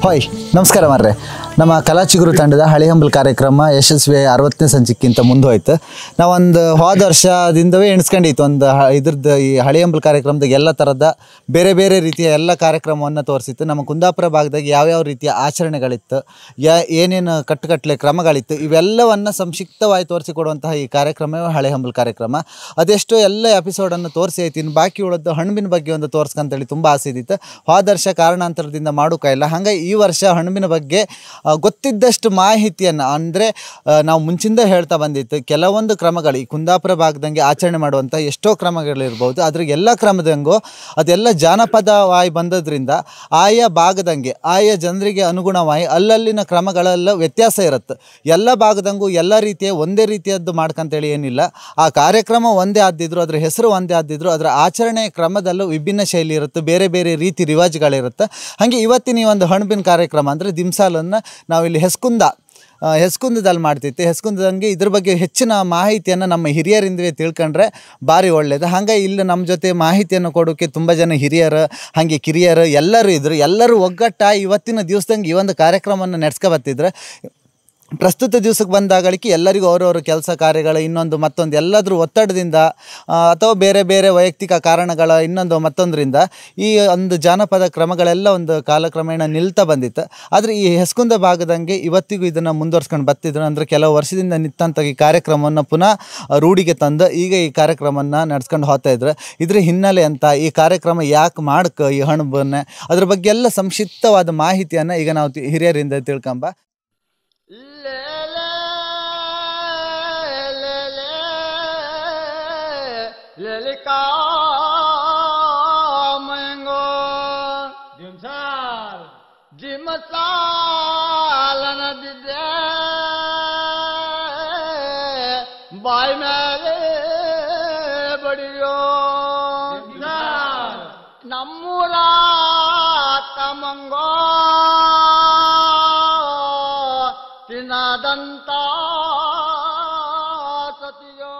Hi ನಮಸ್ಕಾರ ಮಾರ್ರೆ ನಮ್ಮ ಕಲಾಚಿಗುರು ತಂಡದ ಹಳಿಹಂಬಲ್ ಕಾರ್ಯಕ್ರಮ ಯಶಸ್ವಿ ಅರವತ್ತನೇ ಸಂಚಿಕ್ಕಿಂತ ಮುಂದುವಯ್ತು ನಾವೊಂದು ಹೋದ ವರ್ಷದಿಂದವೇ ಎಣಿಸ್ಕೊಂಡಿತ್ತು ಒಂದು ಹ ಇದ್ರದ್ದು ಈ ಹಳಿಹಂಬಲ್ ಕಾರ್ಯಕ್ರಮದಾಗ ಎಲ್ಲ ಥರದ ಬೇರೆ ಬೇರೆ ರೀತಿಯ ಎಲ್ಲ ಕಾರ್ಯಕ್ರಮವನ್ನು ತೋರಿಸಿತ್ತು ನಮ್ಮ ಕುಂದಾಪುರ ಭಾಗದಾಗ ಯಾವ್ಯಾವ ರೀತಿಯ ಆಚರಣೆಗಳಿತ್ತು ಯಾ ಏನೇನು ಕಟ್ಟುಕಟ್ಟಲೆ ಕ್ರಮಗಳಿತ್ತು ಇವೆಲ್ಲವನ್ನು ಸಂಕ್ಷಿಪ್ತವಾಗಿ ತೋರಿಸಿಕೊಡುವಂತಹ ಈ ಕಾರ್ಯಕ್ರಮವೇ ಹಳೆಹಂಬಲ್ ಕಾರ್ಯಕ್ರಮ ಅದೆಷ್ಟೋ ಎಲ್ಲ ಎಪಿಸೋಡನ್ನು ತೋರಿಸಿ ಐತಿ ಇನ್ನು ಬಾಕಿ ಉಳಿದ ಹಣ್ಬಿನ ಬಗ್ಗೆ ಒಂದು ತೋರಿಸ್ಕಂತೇಳಿ ತುಂಬ ಆಸೆ ಇದ್ದಿತ್ತು ಹೋದ ವರ್ಷ ಕಾರಣಾಂತರದಿಂದ ಮಾಡೋಕ್ಕಾಗಿಲ್ಲ ಹಾಗೆ ಈ ವರ್ಷ ಹಣ್ಬಿನ ಬಗ್ಗೆ ಆ, ಗೊತ್ತಿದ್ದಷ್ಟು ಮಾಹಿತಿಯನ್ನು ಅಂದರೆ ನಾವು ಮುಂಚಿಂದ ಹೇಳ್ತಾ ಬಂದಿತ್ತು ಕೆಲವೊಂದು ಕ್ರಮಗಳು ಈ ಕುಂದಾಪುರ ಭಾಗದಂಗೆ ಆಚರಣೆ ಮಾಡುವಂಥ ಎಷ್ಟೋ ಕ್ರಮಗಳಿರ್ಬೋದು ಅದ್ರ ಎಲ್ಲ ಕ್ರಮದಂಗೂ ಅದೆಲ್ಲ ಜಾನಪದವಾಗಿ ಬಂದದ್ರಿಂದ ಆಯಾ ಭಾಗದಂಗೆ ಆಯಾ ಜನರಿಗೆ ಅನುಗುಣವಾಗಿ ಅಲ್ಲಲ್ಲಿನ ಕ್ರಮಗಳೆಲ್ಲ ವ್ಯತ್ಯಾಸ ಇರುತ್ತೆ ಎಲ್ಲ ಭಾಗದಂಗೂ ಎಲ್ಲ ರೀತಿಯ ಒಂದೇ ರೀತಿಯದ್ದು ಮಾಡ್ಕಂತೇಳಿ ಏನಿಲ್ಲ ಆ ಕಾರ್ಯಕ್ರಮ ಒಂದೇ ಆದಿದ್ರು ಅದ್ರ ಹೆಸರು ಒಂದೇ ಆದಿದ್ರು ಅದರ ಆಚರಣೆ ಕ್ರಮದಲ್ಲೂ ವಿಭಿನ್ನ ಶೈಲಿ ಇರುತ್ತೆ ಬೇರೆ ಬೇರೆ ರೀತಿ ರಿವಾಜ್ಗಳಿರುತ್ತೆ ಹಾಗೆ ಇವತ್ತಿನ ಈ ಒಂದು ಹಣ್ಬಿನ ಕಾರ್ಯಕ್ರಮ ಅಂದರೆ ದಿಮ್ಸಾಲನ್ನು ನಾವಿಲ್ಲಿ ಹೆಸ್ಕುಂದ ಆ, ಹೆಸ್ಕುಂದದಲ್ಲಿ ಮಾಡ್ತಿತ್ತು ಹೆಸ್ಕುಂದದಂಗೆ ಇದ್ರ ಬಗ್ಗೆ ಹೆಚ್ಚಿನ ಮಾಹಿತಿಯನ್ನು ನಮ್ಮ ಹಿರಿಯರಿಂದಲೇ ತಿಳ್ಕೊಂಡ್ರೆ ಭಾರಿ ಒಳ್ಳೆಯದು ಹಾಗೆ ಇಲ್ಲಿ ನಮ್ಮ ಜೊತೆ ಮಾಹಿತಿಯನ್ನು ಕೊಡೋಕ್ಕೆ ತುಂಬ ಜನ ಹಿರಿಯರು ಹಾಗೆ ಕಿರಿಯರು ಎಲ್ಲರೂ ಇದ್ದರು ಎಲ್ಲರೂ ಒಗ್ಗಟ್ಟಾಗಿ ಇವತ್ತಿನ ದಿವಸದಂಗೆ ಈ ಒಂದು ಕಾರ್ಯಕ್ರಮವನ್ನು ನಡೆಸ್ಕೊ ಬರ್ತಿದ್ರೆ ಪ್ರಸ್ತುತ ದಿವಸಕ್ಕೆ ಬಂದಾಗಳಿಕೆ ಎಲ್ಲರಿಗೂ ಅವರವರ ಕೆಲಸ ಕಾರ್ಯಗಳ ಇನ್ನೊಂದು ಮತ್ತೊಂದು ಎಲ್ಲಾದರೂ ಒತ್ತಡದಿಂದ ಆ, ಅಥವಾ ಬೇರೆ ಬೇರೆ ವೈಯಕ್ತಿಕ ಕಾರಣಗಳ ಇನ್ನೊಂದು ಮತ್ತೊಂದರಿಂದ ಈ ಒಂದು ಜಾನಪದ ಕ್ರಮಗಳೆಲ್ಲ ಒಂದು ಕಾಲಕ್ರಮೇಣ ನಿಲ್ತಾ ಬಂದಿತ್ತು ಆದರೆ ಈ ಹೆಸ್ಕುಂದ ಭಾಗದಂಗೆ ಇವತ್ತಿಗೂ ಇದನ್ನು ಮುಂದುವರ್ಸ್ಕೊಂಡು ಬರ್ತಿದ್ರು ಅಂದರೆ ಕೆಲವು ವರ್ಷದಿಂದ ನಿಂತಂಥ ಈ ಕಾರ್ಯಕ್ರಮವನ್ನು ಪುನಃ ರೂಢಿಗೆ ತಂದು ಈಗ ಈ ಕಾರ್ಯಕ್ರಮವನ್ನು ನಡ್ಸ್ಕೊಂಡು ಹೋಗ್ತಾ ಇದ್ರು ಇದ್ರ ಹಿನ್ನೆಲೆ ಅಂತ ಈ ಕಾರ್ಯಕ್ರಮ ಯಾಕೆ ಮಾಡಕ್ಕೆ ಈ ಹಣ್ಣುಬನ್ನೇ ಅದ್ರ ಬಗ್ಗೆ ಎಲ್ಲ ಸಂಕ್ಷಿಪ್ತವಾದ ಮಾಹಿತಿಯನ್ನು ಈಗ ನಾವು ತಿ- ಹಿರಿಯರಿಂದ ತಿಳ್ಕೊಂಬ Le le le le le le kamengo dimsal dimsal na dide bai mele badiyo dimsal ನಮ್ಮೂರ ಕಮಂಗೋ ತಿನ್ನದಂತ ಸತಿಯೋ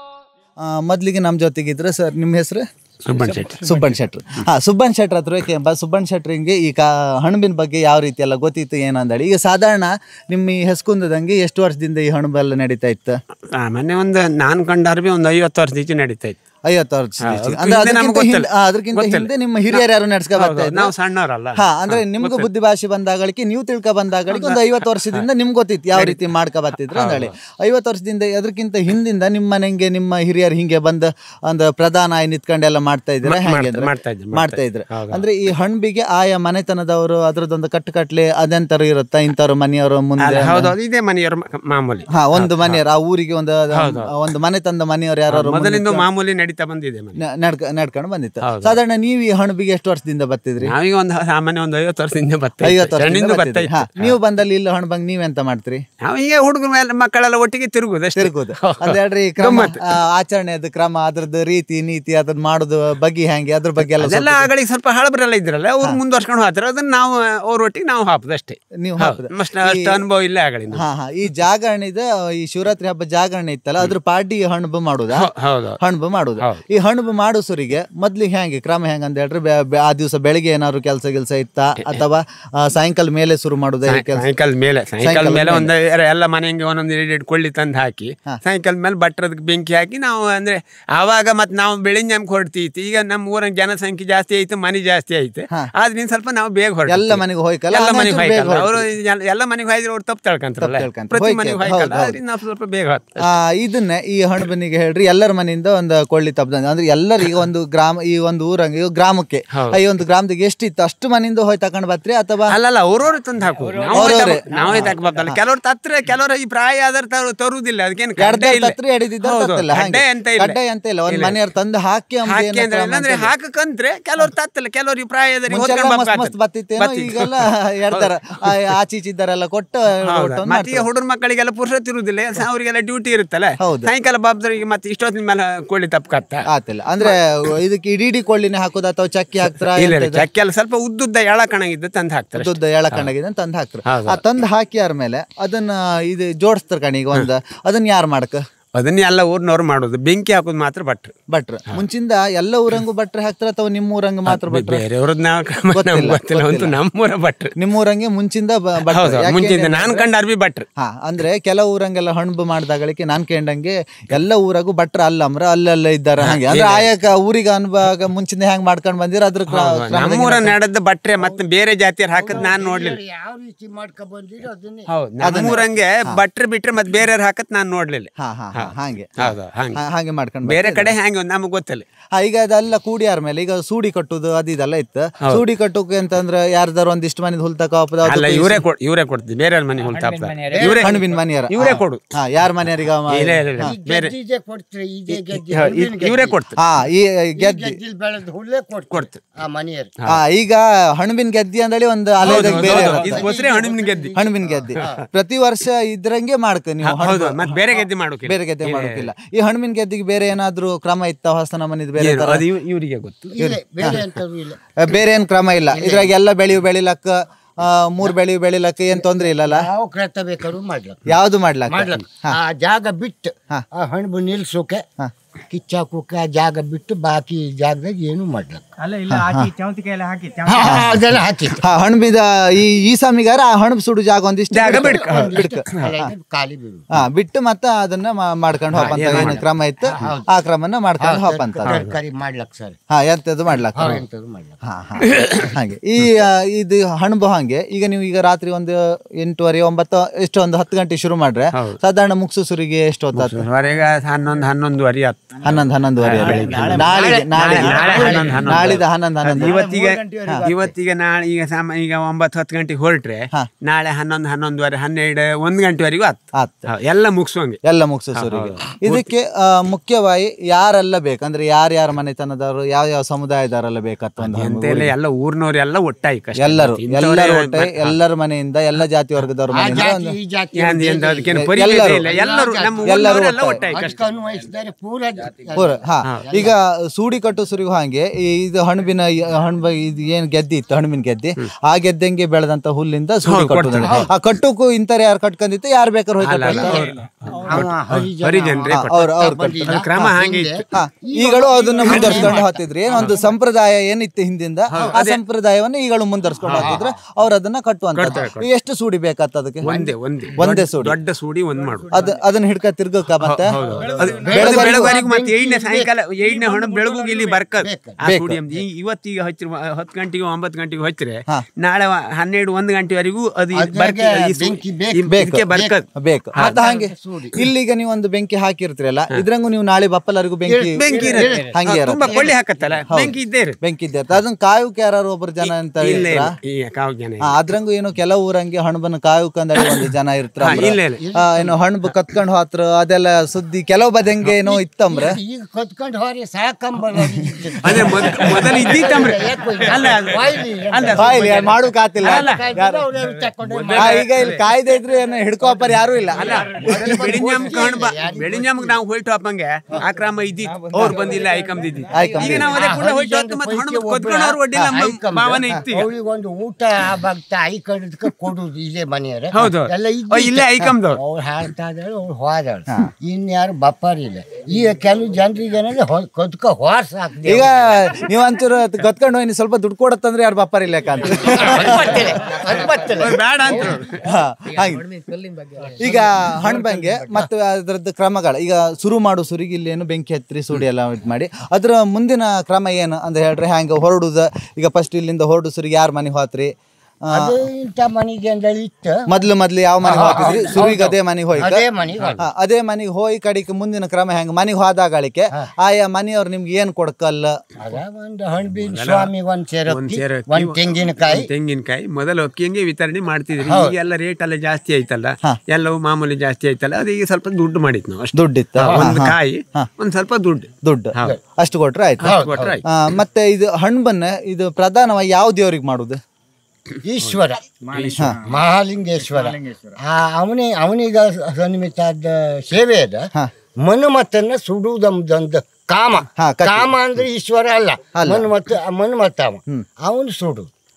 ಮೊದಲಿಗೆ ನಮ್ಮ ಜೊತೆಗಿದ್ರೆ ಸರ್ ನಿಮ್ಮ ಹೆಸರು ಸುಬ್ಬಣ್ಣ ಶೆಟ್ಟಿ ಸುಬ್ಬಣ್ಣ ಶೆಟ್ರು ಹಾಂ ಸುಬ್ಬಣ್ಣ ಶೆಟ್ರ್ ಹತ್ರ ಹೋಗಿ ಬ ಸುಬ್ಬಣ್ಣ ಶೆಟ್ರಿಂಗೆ ಈ ಕಾ ಹಣ್ಬಿನ ಬಗ್ಗೆ ಯಾವ ರೀತಿ ಎಲ್ಲ ಗೊತ್ತಿತ್ತು ಏನು ಅಂದೇಳಿ ಈಗ ಸಾಧಾರಣ ನಿಮ್ಮ ಈ ಹೆಸ್ಕುಂದದಂಗೆ ಎಷ್ಟು ವರ್ಷದಿಂದ ಈ ಹಣ್ಣುಬೆಲ್ಲ ನಡೀತಾ ಇತ್ತು ಆ, ಮೊನ್ನೆ ಒಂದು ನಾನು ಕಂಡಾರ ಬಿ ಒಂದು ಐವತ್ತು ವರ್ಷ ಈಚೆ ನಡೀತಾ ಇತ್ತು ಐವತ್ತು ವರ್ಷ ಹಾ, ಈಚೆಗೆ. ಅದಕ್ಕಿಂತ ಅಂದ್ರೆ ಹಿಂದೆ ಅದಕ್ಕಿಂತ ನಮ್ಗೆ ಹಿಂದೆ ಗೊತ್ತಿಲ್ಲ. ಆ, ಅದಕ್ಕಿಂತ ಗೊತ್ತಿಲ್ಲ. ಹಿಂದೆ ನಿಮ್ಮ ಹಿರಿಯರು ಯಾರು ನಡ್ಸ್ಕೊ ಬರ್ತಾ ಹೌದು, ಇದ್ರು ನಾವು ಸಣ್ಣವರಲ್ಲ ಹಾ ಅಂದ್ರೆ ನಿಮ್ಗೆ ಬುದ್ಧಿ ಭಾಷೆ ಬಂದಾಗಳಿಕೆ ನೀವು ತಿಳ್ಕೊ ಬಂದಾಗಳಿಕೆ ಒಂದು ಐವತ್ತು ವರ್ಷದಿಂದ ನಿಮ್ಗೆ ಗೊತ್ತಿತ್ತು ಯಾವ ರೀತಿ ಮಾಡ್ಕೊ ಬರ್ತಿದ್ರು ಅಂದೇಳಿ ಐವತ್ತು ವರ್ಷದಿಂದ ಅದಕ್ಕಿಂತ ಹಿಂದಿಂದ ನಿಮ್ಮ ಮನೆಗೆ ನಿಮ್ಮ ಹಿರಿಯರು ಹಿಂಗೆ ಬಂದು ಒಂದು ಪ್ರಧಾನ ಆಗಿ ನಿಂತ್ಕೊಂಡೆಲ್ಲ ಮಾಡ್ತಾ ಇದ್ರೆ ಮಾಡ್- ಹೆಂಗೆ ಅಂದ್ರೆ? ಮಾಡ್ತಾ ಇದ್ರು, ಮಾಡ್ತಾ ಮಾಡ್ತಾ ಇದ್ರು ಹೌದು. ಅಂದ್ರೆ ಈ ಹಣ್ಬಿಗೆ ಆಯಾ ಮನೆತನದವರು ಅದ್ರದ್ದೊಂದು ಕಟ್ಟುಕಟ್ಲೆ ಅದೆಂತರ ಇರುತ್ತಾ ಇಂಥವ್ರು ಮನೆಯವರು ಮುಂದೆ ಅಲ್ಲ, ಹೌದು ಅದು ಇದೇ ಮನೆಯವ್ರ ಮ- ಮಾಮೂಲಿ ಹಾ ಒಂದು ಮನೆಯವರು ಆ ಊರಿಗೆ ಒಂದು ಒಂದು ಮನೆ ತಂದ ಮನೆಯವರು ಯಾರು ಮೊದಲಿಂದ ಮಾಮೂಲಿ ನಡೀತಾ ಬಂದಿದೆ ಮನೆ ನಡ್ಕ ನಡ್ಕೊಂಡು ಬಂದಿತ್ತು ಹೌದು. ಸಾಧಾರಣ ನೀವು ಈ ಹಣ್ಬಿಗೆ ಎಷ್ಟು ವರ್ಷದಿಂದ ಬರ್ತಿದ್ರಿ ನಾವೀಗ ಒಂದು ಸಾಮಾನ್ಯ ಒಂದು ಐವತ್ತು ವರ್ಷದಿಂದ ಬರ್ತಾ ಐವತ್ತು ವರ್ಷದಿಂದ ಹೆಣ್ಣಿಂದ ಬರ್ತಾ ಬರ್ತಿದ್ರಿ. ಹಾ, ಇತ್ತು ನೀವು ಬಂದಲ್ಲಿ ಇಲ್ಲ ಹಣ್ಬಂಗ್ ನೀವೆಂತ ಮಾಡ್ತೀರಿ ನಾವು ಹೀಗೆ ಹುಡುಗರು ಮೇಲೆ ಮಕ್ಕಳೆಲ್ಲ ಒಟ್ಟಿಗೆ ತಿರುಗುದು ಅಷ್ಟೇ ತಿರುಗೋದು ಅಂದ್ರೆ ಈ ಕ್ರಮ ಆ, ಆಚರಣೆದು ಕ್ರಮ ಅದ್ರದ್ದು ರೀತಿ ನೀತಿ ಅದನ್ನ ಮಾಡೋದು ಬಗ್ಗೆ ಹೆಂಗೆ ಅದ್ರ ಬಗ್ಗೆ ಎಲ್ಲ ಅದೆಲ್ಲ ಆಗಳಿಗೆ ಸ್ವಲ್ಪ ಹಳಬರೆಲ್ಲ ಇದ್ರಲ್ಲ ಅವ್ರು ಮುಂದುವರ್ಸ್ಕೊಂಡು ಹೋಗ್ತಾರೆ ಅದನ್ನ ನಾವು ಅವ್ರ ಒಟ್ಟಿಗೆ ನಾವು ಹಾಪುದು ಅಷ್ಟೇ ನೀವು ಹೌದು. ಹಾಕುದು. ಮಸ್ತ್ ಅಷ್ಟು ಅನುಭವ ಇಲ್ಲ ಆಗಳಿಗೆ ಹಾ ಹಾ ಈ ಜಾಗರಣೆದ ಈ ಶಿವರಾತ್ರಿ ಹಬ್ಬ ಜಾಗರಣೆ ಇತ್ತಲ್ಲ ಅದ್ರ ಪಾರ್ಟಿ ಹಣ್ಬು ಮಾಡುದಾ ಹೌದು ಹಣ್ಬು ಮಾಡುದು ಹೌದು. ಈ ಹಣ್ಬು ಮಾಡುಸರಿಗೆ ಮೊದ್ಲಿಗೆ ಹೆಂಗೆ ಕ್ರಮ ಹೆಂಗ್ ಅಂತ ಹೇಳ್ರಿ ಬೆ- ಬೆ- ಆ ದಿವಸ ಬೆಳಿಗ್ಗೆ ಏನಾದ್ರು ಕೆಲಸ ಗಿಲ್ಸ ಇತ್ತ ಅಥವಾ ಆ, ಸಾಯಂಕಾಲ ಮೇಲೆ ಶುರು ಮಾಡುದ ಕೆಲಸ ಸಾಯಂಕಾಲ ಮೇಲೆ ಸಾಯಂಕಾಲ ಸಾಯಂಕಾಲ ಮೇಲೆ ಮೇಲೆ. ಒಂದು ಎರ- ಎಲ್ಲ ಮನೆಗೆ ಒಂದೊಂದು ಎರಡು ಕೊಳ್ಳಿ ತಂದು ಹಾಕಿ ಸಾಯಂಕಾಲ ಮೇಲೆ ಭಟ್ರದಕ್ಕೆ ಬೆಂಕಿ ಹಾಕಿ ನಾವು ಅಂದ್ರೆ ಆವಾಗ ಮತ್ತೆ ನಾವು ಬೆಳಿಗ್ಗೆ ಹೊರಡ್ತೀವಿ ಈಗ ನಮ್ಮ ಊರಿನ ಜನಸಂಖ್ಯೆ ಜಾಸ್ತಿ ಆಯ್ತು ಮನೆ ಜಾಸ್ತಿ ಆಯ್ತು ಆದ್ರಿಂದ ಸ್ವಲ್ಪ ನಾವು ಬೇಗ ಹೊರಡ್ತೀವಿ ಎಲ್ಲ ಮನೆಗೆ ಹೋಯ್ಕಲ್ಲ ಎಲ್ಲ ಆಮೇಲೆ ಮನೆಗೆ ಬೇಗ ಹೋಯ್ಕಲ್ಲ ಅವರು ಹೊರಡ್ತೀವಿ. ಎಲ್ಲ ಮನೆಗೆ ಹೋಯ್ದ್ರೆ ಅವ್ರು ತಪ್ಪು ತಿಳ್ಕೊಂತಾರಲ್ಲ ತಪ್ಪು ತಿಳ್ಕೊಂತಾರೆ. ಪ್ರತಿ ಹೋಯ್ಕೆ, ಮನೆಗೆ ಹೌದು, ಹೋಯ್ಕಲ್ಲ ಹೌದು. ಆದ್ರಿಂದ ನಾವು ಸ್ವಲ್ಪ ಬೇಗ ಹೊತ್ತು ಆ, ಇದನ್ನೇ ಈ ಹಣ್ಬನಿಗೆ ಹೇಳ್ರಿ ಎಲ್ಲರ ಮನೆಯಿಂದ ಒಂದು ಕೊಳ್ಳಿ ತಪ್ಪದ ಅಂದ್ರೆ ಎಲ್ಲರಿಗೆ ಒಂದು ಗ್ರಾಮ ಈ ಒಂದು ಊರಂಗೆ ಈ ಗ್ರಾಮಕ್ಕೆ ಹೌದು. ಈ ಒಂದು ಗ್ರಾಮದಾಗ ಎಷ್ಟಿತ್ತು ಅಷ್ಟು ಮನೆಯಿಂದ ಹೋಯ್ ತಕೊಂಡ್ ಬರ್ತೀರಿ ಅಥವಾ ಅಲ್ಲಲ್ಲ ಅವ್ರವ್ರು ತಂದು ಹಾಕು ಅವ್ರವ್ರೇ. ನಾವೇ ತಗೋಬೇಕಲ್ಲ ಕೆಲವ್ರು ತತ್ರ ಕೆಲವರು ಈ ಪ್ರಾಯ ಆದ್ರೆ ತರ ತರುವುದಿಲ್ಲ ಅದಕ್ಕೇನು ಎಡ್ಡೆ ತತ್ರಿ ಎಡಿದಿದ್ದಾರೆ ಹೌದು, ತತ್ತಿಲ್ಲ ಗಡ್ಡೆ ಹಾಗೆ. ಅಂತ ಇಲ್ಲ. ಗಡ್ಡೆ ಅಂತ ಇಲ್ಲ ಒಂದ್ ಇಲ್ಲ. ಮನೆಯವ್ರು ತಂದು ಹಾಕಿ ಅಂಬುದು ಹಾಕಿ ಏನೋ ಅಂದ್ರೆ ಕ್ರಮ ಇಲ್ಲಾಂದ್ರೆ ಅಂತ ಇಲ್ಲ. ಹಾಕಕ್ಕಂದ್ರೆ ಕೆಲವ್ರು ತತ್ತಲ್ಲ ಕೆಲವ್ರು ಈ ಪ್ರಾಯದಲ್ಲಿ ಮುಂಚೆಲ್ಲ ಹೊತ್ಕೊಂಡ್ ಮಸ್ತ್ ಬರ್ಬೇಕಾಗ್ತದೆ. ಮಸ್ತ್ ಬತ್ತಿತ್ತೇನೋ ಬತ್ತಿತ್ತು. ಈಗೆಲ್ಲ ಎಡ್ದಾರ ಆಚೀಚಿದ್ದಾರೆಲ್ಲ ಕೊಟ್ಟು ಹೌದು. ಒಟ್ಟು ಒಂದ್ ಮತ್ತೆ ಈಗ ಮಾಡ್ತಾರೆ. ಹುಡುಗರ ಮಕ್ಕಳಿಗೆಲ್ಲ ಪುರುಷತ್ ಇರುವುದಿಲ್ಲ ಅವರಿಗೆಲ್ಲ ಡ್ಯೂಟಿ ಇರುತ್ತಲ್ಲ ಹೌದು. ಸಾಯಂಕಾಲ ಬಾಬ್ದರಿಗೆ ಮತ್ತೆ ಇಷ್ಟೊತ್ತಿನ ಮೇಲೆ ಕೋಳಿ ತಪ್ಪಕತ್ತ ಆತಿಲ್ಲ ಅಂದ್ರೆ ಇದಕ್ಕೆ ಇಡೀ ಇಡೀ ಕೊಳ್ಳಿನೇ ಹಾಕೋದು ಅಥವಾ ಚಕ್ಕಿ ಹಾಕ್ತಾರ ಇಲ್ಲ ಇಲ್ಲ ಚಕ್ಕೆಲ್ಲ ಸ್ವಲ್ಪ ಉದ್ದುದ್ದ ಎಳಕಣಗಿದ್ದು ತಂದು ಹಾಕ್ತಾರೆ ಅಷ್ಟೇ. ದುಡ್ಡು ಎಳಕಂಡಾಗಿದೆ ತಂದು ಹಾಕ್ತಾರೆ ಹೌದು. ಆ ತಂದು ಹಾಕಿ ಆದ್ಮೇಲೆ ಅದನ್ನ ಇದು ಜೋಡಿಸ್ತಾರೆ ಕಣಿ ಈಗ ಒಂದು ಅದನ್ನ ಯಾರು ಮಾಡಕ ಅದನ್ನ ಎಲ್ಲ ಊರ್ನವ್ರು ಮಾಡೋದು ಬೆಂಕಿ ಹಾಕೋದು ಮಾತ್ರ ಭಟ್ರು ಭಟ್ರು ಮುಂಚಿಂದ ಎಲ್ಲ ಊರಂಗು ಭಟ್ರು ಹಾಕ್ತಾರ ಅಥವಾ ನಿಮ್ಮ ಊರಂಗ ಮಾತ್ರ ಭಟ್ರು ಬೇರೆಯವ್ರದ್ದು ನಾವು ನಮ್ಗೆ ಗೊತ್ತಿಲ್ಲ ಅಂತೂ ನಮ್ಮೂರ ಭಟ್ರು ನಿಮ್ಮ ಊರಂಗೆ ಮುಂಚಿಂದ ಬ- ಭಟ್ರು. ಹೌದು ಯಾಕೆ ಮುಂಚಿಂದ ಅಂದ್ರೆ- ನಾನು ಕಂಡ ಅರ್ಬಿ ಭಟ್ರು ಹಾ ಅಂದ್ರೆ ಕೆಲವು ಊರಂಗೆಲ್ಲ ಹಣ್ಬು ಮಾಡ್ದಾಗಳಿಗೆ ನಾನ್ ಕೇಂಡಂಗೆ ಎಲ್ಲ ಊರಾಗೂ ಭಟ್ರ ಅಲ್ಲಮ್ರ ಅಲ್ಲೆಲ್ಲ ಇದ್ದಾರೆ ಹಂಗೆ ಅಂದ್ರೆ ಆಯಾಕ ಊರಿಗೆ ಅನುಭವ ಮುಂಚಿಂದ ಹೆಂಗ್ ಮಾಡ್ಕೊಂಡ್ ಬಂದಿರ ಅದ್ರ ಕ್ರ- ಕ್ರಮದಾಗ ನಮ್ಮೂರ ನಡೆದ ಭಟ್ರೆ ಮತ್ತೆ ಬೇರೆ ಜಾತಿಯರ್ ಹಾಕದ್ ನಾನ್ ನೋಡ್ಲಿಲ್ಲ ಯಾವ ರೀತಿ ಮಾಡ್ಕೊ ಬಂದಿರೋ ಅದನ್ನೇ ಹೌದು ನಮ್ಮೂರಂಗೆ ಭಟ್ರೆ ಬಿಟ್ರೆ ಮತ್ತೆ ಬೇರೆಯವ್ರು ಹಾಕತ್ ನಾನ್ ನೋಡ್ಲಿಲ್ಲ ಹಾ ಹಾ ಹಾ ಹಾಗೆ ಹೌದು ಹಂಗೆ ಹಾ- ಹಾಗೆ ಮಾಡ್ಕೊಂಡು ಬೇರೆ ಕಡೆ ಹ್ಯಾಂಗೆ ನಮಗೆ ಗೊತ್ತಿಲ್ಲ ಹಾ, ಈಗ ಅದೆಲ್ಲ ಕೂಡಿ ಆದ್ಮೇಲೆ ಈಗ ಸೂಡಿ ಕಟ್ಟುದು ಅದು ಇದೆಲ್ಲ ಇತ್ತು ಸೂಡಿ ಕಟ್ಟೋಕೆ ಅಂತಂದ್ರೆ ಯಾರ್ದಾರು ಒಂದಿಷ್ಟು ಮನೆ ಹುಲ್ತಕ ಅಲ್ಲ ಇವರೇ ಕೊಡ್ ಇವರೇ ಕೊಡ್ತೀವಿ ಬೇರೆಯವ್ರ ಮನೆ ಹೊಲ್ತಾಪ ಇವರೇ ಹಣ್ಬಿನ ಮನೆಯರ ಇವರೇ ಕೊಡು ಹಾ ಯಾರ ಮನೆಯವರಿಗ ಇಲ್ಲ ಇಲ್ಲ ಇಲ್ಲ ಬೇರೆ ಗೆದ್ದಿದೆ ಕೊಡ್ತೀರಿ ಇದೇ ಗೆದ್ದಿ ಇವರೇ ಕೊಡ್ತಾರೆ ಹಾ ಈ ಗೆದ್ದಿ ಗೆದ್ದಿಲ್ ಬೆಳೆದ ಹುಲ್ಲೇ ಕೊಡ್ತೀರಿ ಕೊಡ್ತು. ಆ ಮನೆಯರು ಹಾ ಈಗ ಹಣ್ಬಿನ ಗೆದ್ದಿ ಅಂದೇಳಿ ಒಂದು ಅಲೆದಾಗ ಬೇರೆ ಇರುತ್ತೆ. ಇದು ಹೊಸರೆ ಹಣ್ಣಿನ ಗೆದ್ದಿ ಹಣ್ಬಿನ ಗೆದ್ದಿ ಪ್ರತಿ ವರ್ಷ ಇದ್ರಂಗೆ ಮಾಡ್ಕ ನೀವು ಹೌದು ಮತ್ತೆ ಬೇರೆ ಗೆದ್ದಿ ಮಾಡೋಕೆ ಬೇರೆ ಗೆದ್ದೆ ಮಾಡೋಕಿಲ್ಲ ಈ ಹಣ್ಬಿನ ಗೆದ್ದಿಗೆ ಬೇರೆ ಏನಾದ್ರೂ ಕ್ರಮ ಇತ್ತ ಹೊಸ ನಮನಿದ್ ಬೇರೆ ತರ ಅದು ಇವ್- ಇವರಿಗೆ ಗೊತ್ತು ಇಲ್ಲ ಬೇರೆ ಅಂತವ್ರು ಇಲ್ಲ ಆ, ಬೇರೆ ಏನ್ ಕ್ರಮ ಇಲ್ಲ ಇದ್ರಾಗ ಎಲ್ಲ ಬೆಳೆಯು ಬೆಳಿಲಕ್ಕ ಆ, ಮೂರ್ ಬೆಳೆಯು ಬೆಳಿಲಕ್ಕ ಏನ್ ತೊಂದ್ರೆ ಇಲ್ಲಲ್ಲ ಯಾವ ಕೃತ ಬೇಕಾದ್ರೂ ಮಾಡ್ಲಕ್ ಯಾವ್ದು ಮಾಡ್ಲಕ್ಕ ಮಾಡ್ಲಕ್ ಆ ಜಾಗ ಬಿಟ್ಟು ಹಾ. ಆ ಹಣ್ಣು ನಿಲ್ಸೋಕೆ ಹಾ. ಕಿಚ್ಚಾಕೋಕೆ ಆ ಜಾಗ ಬಿಟ್ಟು ಬಾಕಿ ಜಾಗದಾಗ ಏನು ಮಾಡ್ಲಕ್ ಅಲ್ಲ ಇಲ್ಲ ಹಾಕಿ ಚೌತಿಕೆ ಎಲ್ಲ ಹಾಕಿ ಹಾ, ಅದೆಲ್ಲ ಹಾಕಿ ಹಾ ಹಣ್ಬಿದ ಈ ಈ ಸಾಮಿಗಾರ ಆ ಹಣ್ಣು ಸುಡು ಜಾಗ ಒಂದಿಷ್ಟು ಜಾಗ ಬಿಡ್ಕ. ಬಿಡ್ಕ ಅಲ್ಲ, ಇದು ಖಾಲಿ ಬಿಡು ಹಾ ಬಿಟ್ಟು ಮತ್ತ ಅದನ್ನ ಮಾ- ಮಾಡ್ಕೊಂಡು ಹೋಪಂತ ಏನು ಕ್ರಮ ಇತ್ತು ಆ ಕ್ರಮನ ಮಾಡ್ಕೊಂಡು ಹೋಪಂತ ತರಕಾರಿ ಮಾಡ್ಲಕ್ ಸರ್ ಹಾ ಎಂತದ್ದು ಮಾಡ್ಲಕ್ಕ ಎಂತದು ಮಾಡ್ಲಕ್ ಹಾ ಹಾ ಹಾಗೆ ಈ ಆ, ಇದು ಹಣ್ಣು ಹಾಗೆ ಈಗ ನೀವು ಈಗ ರಾತ್ರಿ ಒಂದು ಎಂಟುವರೆ ಒಂಬತ್ತು ಎಷ್ಟು ಒಂದು ಹತ್ತು ಗಂಟೆ ಶುರು ಮಾಡ್ರೆ ಸಾಧಾರಣ ಮುಗಿಸೋ ಸುರಿಗೆ ಎಷ್ಟು ಹೊತ್ತಾತು ಹೊರಗೆ ಹನ್ನೊಂದು ಹನ್ನೊಂದುವರೆ ಹತ್ತು ಹನ್ನೊಂದು ಹನ್ನೊಂದುವರೆ ನಾಳೆಗೆ ನಾಳೆಗೆ ನಾಳೆ ಹನ್ನೊಂದು ಹನ್ನೊಂದು. ನಾಳಿದ ಹನ್ನೊಂದು ಹನ್ನೊಂದು ಇವತ್ತಿಗೆ ಇವತ್ತಿಗೆ ನಾಳೆ ಈಗ ಸಾಮ ಈಗ ಒಂಬತ್ತು ಹತ್ತು ಗಂಟೆಗೆ ಹೊರಟ್ರೆ ಹಾ. ನಾಳೆ ಹನ್ನೊಂದು ಹನ್ನೊಂದುವರೆ ಹನ್ನೆರಡು ಒಂದು ಗಂಟೆವರೆಗೂ ಆತ್ ಆತ್ ಹೌದು, ಎಲ್ಲ ಮುಗಿಸೋಂಗೆ ಎಲ್ಲ ಮುಗಿಸೋ ಸುರಿಗೆ ಇದಕ್ಕೆ ಆ, ಮುಖ್ಯವಾಗಿ ಯಾರೆಲ್ಲ ಬೇಕು ಅಂದ್ರೆ ಯಾರ್ಯಾರ ಮನೆತನದವರು ಯಾವ ಯಾವ ಸಮುದಾಯದವರೆಲ್ಲ ಬೇಕತ್ತ ಒಂದು ಹಣ್ಣು ಎಂತೆಲ್ಲ ಎಲ್ಲ ಊರ್ನವ್ರು ಎಲ್ಲ ಒಟ್ಟಾಗಿ ಕಷ್ಟ ಎಲ್ಲರೂ ಇಂಥವ್ರೇ ಎಲ್ಲರೂ ಒಟ್ಟೆ ಬಟ್- ಎಲ್ಲರ ಮನೆಯಿಂದ ಎಲ್ಲ ಜಾತಿ ವರ್ಗದವ್ರ ಆ ಮನೆಯಿಂದ ಜಾತಿ ಒಂದು ಈ ಜಾತಿ ಏನ್ ಎಂತ ಅದಕ್ಕೇನು ಎಲ್ಲರೂ. ಪರಿಭೇದ ಇಲ್ಲ ಎಲ್ಲರೂ ನಮ್ಮ ಎಲ್ಲರೂ ಊರ್ನವ್ರೆಲ್ಲ ಒಟ್ಟಾಗಿ. ಒಟ್ಟಾಗಿ ಕಷ್ಟ ಅದಕ್ಕೆ ಅನ್ವಯಿಸಿದ್ದಾರೆ ಪೂರ ಪೂರ ಹಾ ಈಗ ಸೂಡಿ ಕಟ್ಟು ಸುರಿಗೂ ಹಾಗೆ ಈ ಇದು ಹಣ್ಬಿನ ಹಣ್ಣು ಇದು ಏನ್ ಗೆದ್ದಿ ಇತ್ತು ಹಣ್ಬಿನ ಗೆದ್ದಿ ಆ ಗೆದ್ದಂಗೆ ಬೆಳೆದಂತ ಹುಲ್ಲಿಂದ ಸೂಡಿ ಕಟ್ಟುದು ಆ ಕಟ್ಟುಕು ಇಂತರ ಯಾರು ಕಟ್ಕೊಂಡಿತ್ತು ಯಾರು ಬೇಕಾದ್ರೆ ಹೋಯ್ತು ಹರಿಜನ್ರೆ ಅವ್ರು ಅವ್ರು ಅದು ಕ್ರಮ ಹಾಗೆ ಇತ್ತು ಹಾ ಈಗಳು ಅದನ್ನ ಮುಂದುವರ್ಸ್ಕೊಂಡು ಹೋಗ್ತಿದ್ರು ಏನೊಂದು ಸಂಪ್ರದಾಯ ಏನಿತ್ತು ಹಿಂದಿಂದ ಆ ಸಂಪ್ರದಾಯವನ್ನು ಈಗಳು ಮುಂದುವರ್ಸ್ಕೊಂಡು ಹೋಗ್ತಿದ್ರು ಅವ್ರು ಅದನ್ನ ಕಟ್ಟುವಂತದ್ದು ಎಷ್ಟು ಸೂಡಿ ಬೇಕಾತ ಅದಕ್ಕೆ ಒಂದೇ ಒಂದೇ ಒಂದೇ ಸೂಡಿ ದೊಡ್ಡ ಸೂಡಿ ಒಂದ್ ಮಾಡು ಅದ ಅದನ್ನ ಹಿಡ್ಕ ತಿರ್ಗಕ್ಕ ಮತ್ತೆ ಅದು ಬೆಳಗ್ಗೆ ಬೆಳಗುವರೆಗೂ ಮತ್ತೆ ಏಳನೇ ಸಾಯಂಕಾಲ ಏಳನೇ ಹೊಣ ಬೆಳಗು ಇಲ್ಲಿ ಬರ್ಕದ್ ಆ ಸೂಡಿ ಅಂದ್- ಈ- ಇವತ್ತಿಗೆ ಹಚ್ಚಿರ ಹತ್ತು ಗಂಟೆಗೆ ಒಂಬತ್ತು ಗಂಟೆಗೆ ಹಚ್ಚಿರೆ ನಾಳೆ ವ- ಹನ್ನೆರಡು ಒಂದು ಗಂಟೆವರೆಗೂ ಅದು ಇದು ಬರ್ಕಿ ಈ ಸೂ- ಬೆಂಕಿ ಬೇಕು. ಈ ಇದಕ್ಕೆ ಬರ್ಕದ್ ಬೇಕು ಮತ್ತೆ ಹಂಗೆ ಇಲ್ಲಿಗ ನೀವು ಒಂದು ಬೆಂಕಿ ಹಾಕಿರ್ತೀರಲ್ಲ ಇದ್ರಂಗು ನೀವು ನಾಳೆ ಬಪ್ಪಲರಿಗೂ ಬೆಂಕಿ ಬೆಂಕಿ ಇರುತ್ತೆ ಹಂಗೆ ಹಾ, ಇರುತ್ತೆ. ತುಂಬಾ ಕೊಳ್ಳಿ ಹಾಕತ್ತಲ್ಲ ಬೆಂಕಿ ಇದ್ದೇ ಇರುತ್ತೆ ಬೆಂಕಿ ಇದ್ದೆ ಇರುತ್ತೆ. ಅದನ್ನ ಕಾಯುಕ್ ಯಾರು ಒಬ್ರು ಜನ ಅಂತ ಇಲ್ಲ ಇರ್ತಾರ? ಇಲ್ಲ ಈ ಕಾವು ಜನ ಇಲ್ಲ. ಆ, ಅದ್ರಂಗು ಏನು ಕೆಲವು ಊರಂಗೆ ಹಣ್ಬನ್ನ ಕಾಯುಕ್ ಅಂದ್ರೆ ಒಂದು ಜನ ಇರ್ತಾರ ಹಾ, ಇಲ್ಲ, ಇಲ್ಲ. ಏನು ಹಣ್ಣು ಕತ್ಕೊಂಡ್ ಹೋತ್ರ ಅದೆಲ್ಲ ಸುದ್ದಿ ಕೆಲವು ಬದಂಗೆ ಏನೋ ಇತ್ತಂಬ್ರೆ ಈಗ ಕತ್ಕೊಂಡು ಹೋರಿ ಸಾಕಂಬಲ್ಲ ಅದೇ ಮೊದ್- ಮೊದಲು ಇದ್ದಿತ್ತಂಬ್ರೆ ಅಲ್ಲ ಅದು- ಅಲ್ಲ ಬಾಯ್ಲಿ ಮಾಡು ಕಾತಿಲ್ಲ ಅಲ್ಲ. ಯಾರು? ಆ, ಈಗ ಇಲ್ಲಿ ಕಾಯ್ದೆ ಇದ್ರು ಏನು ಹಿಡ್ಕೋಪರ್ ಯಾರು ಇಲ್ಲ ಅಲ್ಲ ಮೊದಲು ಬೆಳಿಂಜಾಮ್ ಕಾಣ್ ಬಾ ಬೆಳಿಂಜಾಮ್ಗೆ ನಾವು ಹೊಯ್ಟು ಹಪ್ಪಂಗೆ ಆ ಕ್ರಮ ಇದ್ದಿತ್ತು ಅವ್ರು ಬಂದಿಲ್ಲ ಐಕಂದಿದ್ದಿ ಆಯ್ಕಂದಿದ್ದು. ಈಗ ನಾವು ಅದೇ ಕೂಡ ಹೊಯ್ಟು ಹೊತ್ತು ಮತ್ತೆ ಹಣ್ಣು ಕೊತ್ಕೊಂಡವ್ರು ಒಡ್ಡಿಲ್ಲ ನಮ್ಮ ಭಾವನೆ ಇತ್ತು ಈಗ. ಅವಳಿಗೊಂದು ಊಟ ಭಕ್ತ ಐ ಕಡದಕ್ಕೆ ಕೊಡುದು ಇಲ್ಲೇ ಮನೆಯವ್ರೆ ಹೌದು. ಎಲ್ಲ ಓ, ಇಲ್ಲೇ ಐಕಂದವ್ರು. ಅವ್ರು ಹಾಡ್ತಾ ಇದಾಳೆ ಅವ್ರು ಹೋದಾಳು ಇನ್ಯಾರು ಬಪ್ಪಾರಿಲ್ಲ ಈಗ ಕೆಲವು ಜನರಿಗೆ ಕದ್ಕ ಹೊರ್ಸ್ ಹಾಕ್ದೆ ಈಗ ನೀವ್ ಒಂಚೂರು ಕತ್ಕೊಂಡು ಹೋಗಿ ನೀವ್ ಸ್ವಲ್ಪ ದುಡ್ಡು ಕೊಡತ್ತಂದ್ರೆ ಯಾರು ಬಪ್ಪಾರ ಇಲ್ಲ ಅಂತ ಅವ್ರು ಬೇಡ ಅಂತ ಹಾ, ಹಾಗೆ. ಈಗ ಹಣ್ಣು ಬಂಗೆ ಮತ್ತು ಅದ್ರದ್ದು ಕ್ರಮಗಳು ಈಗ ಶುರು ಮಾಡು ಸುರಿಗೆ ಇಲ್ಲಿ ಏನು ಬೆಂಕಿ ಹತ್ತಿರಿ ಸುಡಿ ಎಲ್ಲ ಇದು ಮಾಡಿ ಅದ್ರ ಮುಂದಿನ ಕ್ರಮ ಏನು ಅಂತ ಹೇಳ್ರಿ ಹ್ಯಾಂಗ ಹೊರಡುದ ಈಗ ಫಸ್ಟ್ ಇಲ್ಲಿಂದ ಹೊರಡು ಸುರಿಗೆ ಯಾರ ಮನೆಗೆ ಹೋತ್ರಿ ಆ, ಅದು ಇಂಥ ಮನೆಗೆ ಅಂದೇಳಿ ಇತ್ತು ಮೊದ್ಲು ಮೊದ್ಲು ಯಾವ ಮನೆಗೆ ಹೋಗ್ತಿದ್ರಿ ಸುರಿಗೆ ಅದೇ ಮನೆಗೆ ಹೋಯ್ಕ ಅದೇ ಮನೆಗೆ ಹೋದ. ಹಾ, ಅದೇ ಮನೆಗೆ ಹೋಗಿ ಕಡಿಕೆ ಮುಂದಿನ ಕ್ರಮ ಹೆಂಗ ಮನೆಗೆ ಹೋದಾಗಳಿಕೆ ಆಯಾ ಮನೆಯವ್ರು ನಿಮ್ಗೆ ಏನ್ ಕೊಡ್ಕಲ್ಲ ಅದ ಒಂದು ಹಣ್ಬಿನ ಸ್ವಾಮಿ ಒಂದ್ ಒಂದ್ ಸೇರಕ್ಕಿ ಸೇರು ಅಕ್ಕಿ, ಒಂದ್ ತೆಂಗಿನಕಾಯಿ ತೆಂಗಿನಕಾಯಿ ಮೊದಲು ಅಕ್ಕಿಯಂಗೆ ವಿತರಣೆ ಮಾಡ್ತಿದ್ರಿ ಈಗ ಎಲ್ಲ ರೇಟ್ ಎಲ್ಲ ಜಾಸ್ತಿ ಆಯ್ತಲ್ಲ ಎಲ್ಲವೂ ಮಾಮೂಲಿ ಜಾಸ್ತಿ ಆಯ್ತಲ್ಲ ಅದು ಈಗ ಸ್ವಲ್ಪ ದುಡ್ಡು ಮಾಡಿತ್ತು ನಾವು ಅಷ್ಟು ದುಡ್ಡಿತ್ತ ಒಂದು ಕಾಯಿ ಒಂದ್ ಸ್ವಲ್ಪ ದುಡ್ಡು ದುಡ್ಡು ಅಷ್ಟು ಕೊಟ್ರೆ ಆಯ್ತು ಕೊಟ್ರೆ ಆಯ್ತು. ಆ, ಮತ್ತೆ ಇದು ಹಣ್ಣು ಇದು ಪ್ರಧಾನವಾಗಿ ಯಾವ ದೇವ್ರಿಗೆ ಮಾಡುದು ಈಶ್ವರ ಮಹಾಲಿಂಗೇಶ್ವರ ಆ ಅವನಿ ಅವನಿಗ ಸನ್ನಿಮಿತಾದ ಸೇವೆ ಅದ ಮನುಮತ್ತನ್ನ ಸುಡುವುದೊಂದು ಕಾಮ ಹಾ, ಕತ್ತಿ. ಕಾಮ ಅಂದ್ರೆ ಈಶ್ವರ ಅಲ್ಲ ಮನುಮತ್ತ ಮನುಮತ್ತ ಅವ ಅವನು ಸುಡು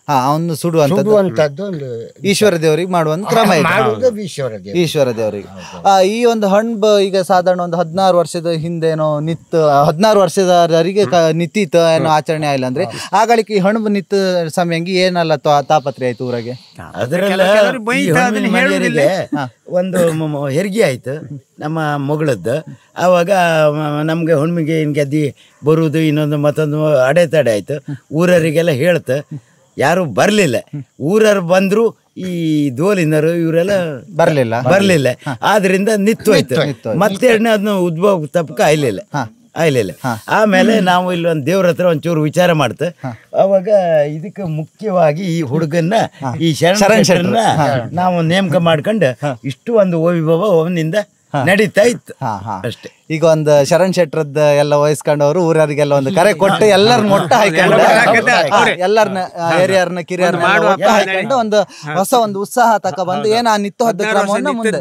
ಹಾ ಅವನು ಸುಡುವಂಥದ್ದು ಸುಡುವಂತದ್ದು ಒಂದು ಈಶ್ವರ ದೇವರಿಗೆ ಮಾಡುವಂತ ಕ್ರಮ ಇದೆ ಮಾಡುವುದು ಈಶ್ವರ ದೇವ ಈಶ್ವರ ದೇವರಿಗೆ ಆ, ಈ ಒಂದು ಹಣ್ಣು ಬ- ಈಗ ಸಾಧಾರಣ ಒಂದು ಹದಿನಾರು ವರ್ಷದ ಹಿಂದೇನೋ ನಿತ್ತು ಹದಿನಾರು ವರ್ಷದವರಿಗೆ ಕ ನಿಂತಿತ್ತು ಏನೋ ಆಚರಣೆ ಆಯಿಲ್ಲ ಅಂದ್ರೆ ಆಗಳಿಕೆ ಈ ಹಣ್ಣು ನಿತ್ತ ಸಮಯಂಗಿ ಏನಲ್ಲ ತಾ- ತಾಪತ್ರೆ ಆಯ್ತು ಊರಾಗೆ ಅದರೆಲ್ಲ ಕೆಲವರು ಬೈತಾ ಈ ಅದನ್ನ ಹೆಣ್ಣಿನ ಹೇಳುವುದಿಲ್ಲ. ಮನೆಯವರಿಗೆ ಒಂದು ಮ- ಮ- ಹೆರಿಗೆ ಆಯ್ತು ನಮ್ಮ ಮಗಳದ್ದು ಆವಾಗ ಮ- ನಮ್ಗೆ ಹುಣ್ಣಿಮೆಗೆ ಇನ್ ಗೆದ್ದಿ ಬರುವುದು ಇನ್ನೊಂದು ಮತ್ತೊಂದು ಅಡೆತಡೆ ಆಯ್ತು ಊರವರಿಗೆಲ್ಲ ಹೇಳ್ತು ಯಾರು ಬರ್ಲಿಲ್ಲ ಊರವ್ರು ಬಂದ್ರು ಈ ದೋಲಿನರು ಇವರೆಲ್ಲ ಬರ್ಲಿಲ್ಲ ಬರ್ಲಿಲ್ಲ ಆದ್ರಿಂದ ನಿತ್ತು ಹೋಯ್ತು ಮತ್ತೆ ಅದನ್ನ ಉದ್ಭವ ತಪ್ಪಕ ಆಯ್ಲಿಲ್ಲ ಆಯ್ಲಿಲ್ಲ ಆಮೇಲೆ ನಾವು ಇಲ್ಲಿ ಒಂದು ದೇವ್ರ ಹತ್ರ ಒಂಚೂರು ವಿಚಾರ ಮಾಡ್ತೆ ಅವಾಗ ಇದಕ್ಕೆ ಮುಖ್ಯವಾಗಿ ಈ ಹುಡುಗನ್ನ ಈ ಶರಣ ಶೆಟ್ಟರನ್ನ ನಾವು ನೇಮಕ ಮಾಡ್ಕೊಂಡು ಇಷ್ಟು ಒಂದು ವೈಭವ ಅವನಿಂದ ನಡೀತಾ ಇತ್ತು ಹಾ ಹಾ ಅಷ್ಟೇ ಈಗ ಒಂದು ಶರಣ್ ಶೆಟ್ರದ್ದು ಎಲ್ಲ ವಹಿಸ್ಕೊಂಡವರು ಊರವರಿಗೆಲ್ಲ ಒಂದು ಕರೆ ಕೊಟ್ಟು ಎಲ್ಲರನ್ನ ಮೊಟ್ಟ ಹಾಕೊಂಡು ಎಲ್ಲರನ್ನ ಹಿರಿಯರ್ನ ಕಿರಿಯರ್ನ ಒಟ್ಟು ಹಾಕೊಂಡು ಒಂದು ಹೊಸ ಒಂದು ಉತ್ಸಾಹ ತಕ ಬಂದು ಏನ ಆ ನಿತ್ತು ಹದ್ದು ಕ್ರಮವನ್ನ ಮುಂದೆ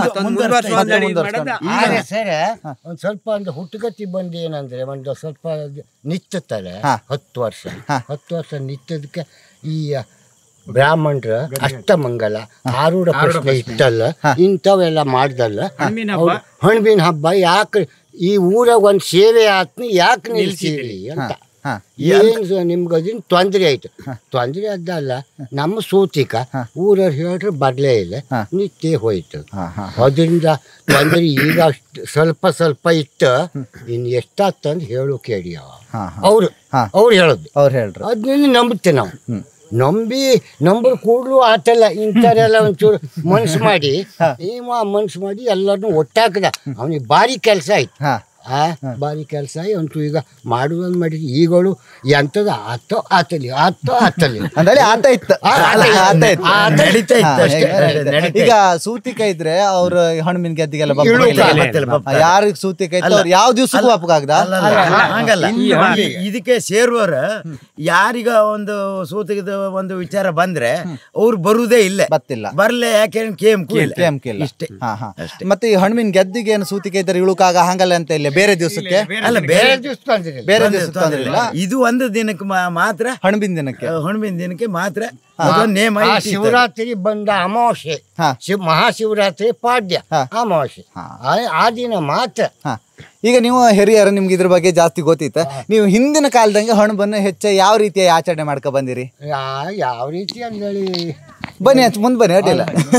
ಆದ್ರೆ ಸರ್ ಒಂದ್ ಸ್ವಲ್ಪ ಒಂದು ಹುಟ್ಟುಗತಿ ಬಂದು ಏನಂದ್ರೆ ಒಂದು ಸ್ವಲ್ಪ ನಿತ್ತುತ್ತಲ್ಲ ಹತ್ತು ವರ್ಷ ಹತ್ತು ವರ್ಷ ನಿತ್ತದಕ್ಕೆ ಈ ಬ್ರಾಹ್ಮಣರ ಅಷ್ಟಮಂಗಲ ಆರೂಢ ಪ್ರಶ್ನೆ ಇಟ್ಟಲ್ಲ ಇಂಥವೆಲ್ಲ ಮಾಡ್ದಲ್ಲ ಅವ್ರು ಹಣ್ಬಿನ ಹಬ್ಬ ಯಾಕೆ ಈ ಊರಾಗ ಒಂದು ಸೇವೆ ಆತ್ಮ ಯಾಕೆ ನಿಲ್ಸಿರಿ ಅಂತ ಏನು ನಿಮ್ಗೆ ಅದನ್ನ ತೊಂದರೆ ಆಯ್ತು ತೊಂದರೆ ಅದ್ದಲ್ಲ ನಮ್ಮ ಸೂತಿಕ ಊರವ್ರು ಹೇಳ್ರೆ ಬರ್ಲೇ ಇಲ್ಲ ನಿತ್ಯ ಹೋಯ್ತು ಅದರಿಂದ ತೊಂದರೆ ಈಗ ಅಷ್ಟು ಸ್ವಲ್ಪ ಸ್ವಲ್ಪ ಇತ್ತು ಇನ್ನು ಎಷ್ಟಾಗ್ತಂದು ಹೇಳು ಕೇಳಿ ಅವ ಅವ್ರು ಅವ್ರು ಹೇಳೋದು ಅವ್ರು ಹೇಳ್ರು ಅದನ್ನ ನಂಬುತ್ತೆ ನಾವು ನಂಬಿ ನಂಬರ್ ಕೂಡ್ಲು ಆತಲ್ಲ ಇಂಥವ್ರೆಲ್ಲ ಒಂಚೂರು ಮನ್ಸು ಮಾಡಿ ಇವ ಮನ್ಸು ಮಾಡಿ ಎಲ್ಲರನ್ನೂ ಒಟ್ಟಾಕದ ಅವನಿಗೆ ಭಾರಿ ಕೆಲಸ ಆಯ್ತು ಹಾ ಆ ಭಾರಿ ಕೆಲಸ ಅಂತೂ ಈಗ ಮಾಡುವಂದು ಮಾಡಿದ್ವಿ ಈಗಳು ಎಂಥದ್ದು ಆತೋ ಆತಲಿ ಆತೋ ಆತಲಿ ಅಂದ್ರೆ ಆತ ಇತ್ತು ಆ, ಆತ ಇತ್ತು. ಆತ ಇತ್ತು ಆ, ಆತ ನಡೀತಾ ಇತ್ತು ಹಾ, ಅಷ್ಟೇ ಈಗ- ನಡೀತಾ ಈಗ ಸೂತಿಕ ಇದ್ರೆ ಅವ್ರ ಹಣ್ಣಿನ ಗೆದ್ದಿಗೆಲ್ಲ ಬಪ್ಪಲ್ಲ. ಯಾರಿಗೆ ಸೂತಿಕ ಇತ್ತು ಅವ್ರು ಯಾವ ದಿವ್ಸಕ್ಕೂ ಅಪ್ಪಗಾಗ್ದ ಅಲ್ಲ, ಅಲ್ಲ, ಹಂಗಲ್ಲ ಈ- ಇದಕ್ಕೆ ಸೇರುವವರು ಯಾರಿಗ ಒಂದು ಸೂತಕದ ಒಂದು ವಿಚಾರ ಬಂದ್ರೆ ಅವ್ರು ಬರುವುದೇ ಇಲ್ಲ ಬತ್ತಿಲ್ಲ ಬರ್ಲೆ ಯಾಕೆ ಕೇಮ್ ಇಲ್ಲ ಕೇಮ್ಕಿಲ್ಲ ಇಷ್ಟೇ ಹಾ ಹಾ ಮತ್ತೆ ಈ ಹಣ್ಣಿನ ಗೆದ್ದಿಗೆ ಏನು ಸೂತಿಕೆ ಇದ್ರೆ ಇಳುಕಾಗ ಹಂಗಲ್ಲ ಅಂತ ಇಲ್ಲ ಬೇರೆ ದಿವಸಕ್ಕೆ ಅಲ್ಲ ಬೇರೆ ಬೇರೆ ದಿವಸ ತೊಂದರೆ ಬೇರೆ ದಿವಸ ತೊಂದ್ರೆ ಇಲ್ಲ ಇದು ಒಂದು ದಿನಕ್ಕೆ ಮಾ- ಮಾತ್ರ ಹಣ್ಬಿನ ದಿನಕ್ಕೆ ಹುಣ್ಣಿನ ದಿನಕ್ಕೆ ಮಾತ್ರ ಅದೊಂದು ನೇಮ ಆ ಇಟ್ಟಿರ್ತಾರೆ. ಶಿವರಾತ್ರಿ ಬಂದ ಅಮಾವಾಸ್ಯೆ ಹಾ. ಶಿವ ಮಹಾಶಿವರಾತ್ರಿ ಪಾಡ್ಯ ಅಮಾವಾಸ್ಯೆ ಆ- ಆ ದಿನ ಮಾತ್ರ ಹಾ ಈಗ ನೀವು ಹಿರಿಯರು ನಿಮ್ಗೆ ಇದ್ರ ಬಗ್ಗೆ ಜಾಸ್ತಿ ಗೊತ್ತಿತ್ತ ನೀವು ಹಿಂದಿನ ಕಾಲದಂಗೆ ಹಣ್ಣು ಹೆಚ್ಚ ಯಾವ ರೀತಿಯ ಆಚರಣೆ ಮಾಡ್ಕೊ ಬಂದಿರಿ ಯಾ- ಯಾವ ರೀತಿ ಅಂದೇಳಿ ಬನ್ನಿ ಹಚ್ಚ ಮುಂದೆ ಬನ್ನಿ ಅಡ್ಡಿಲ್ಲ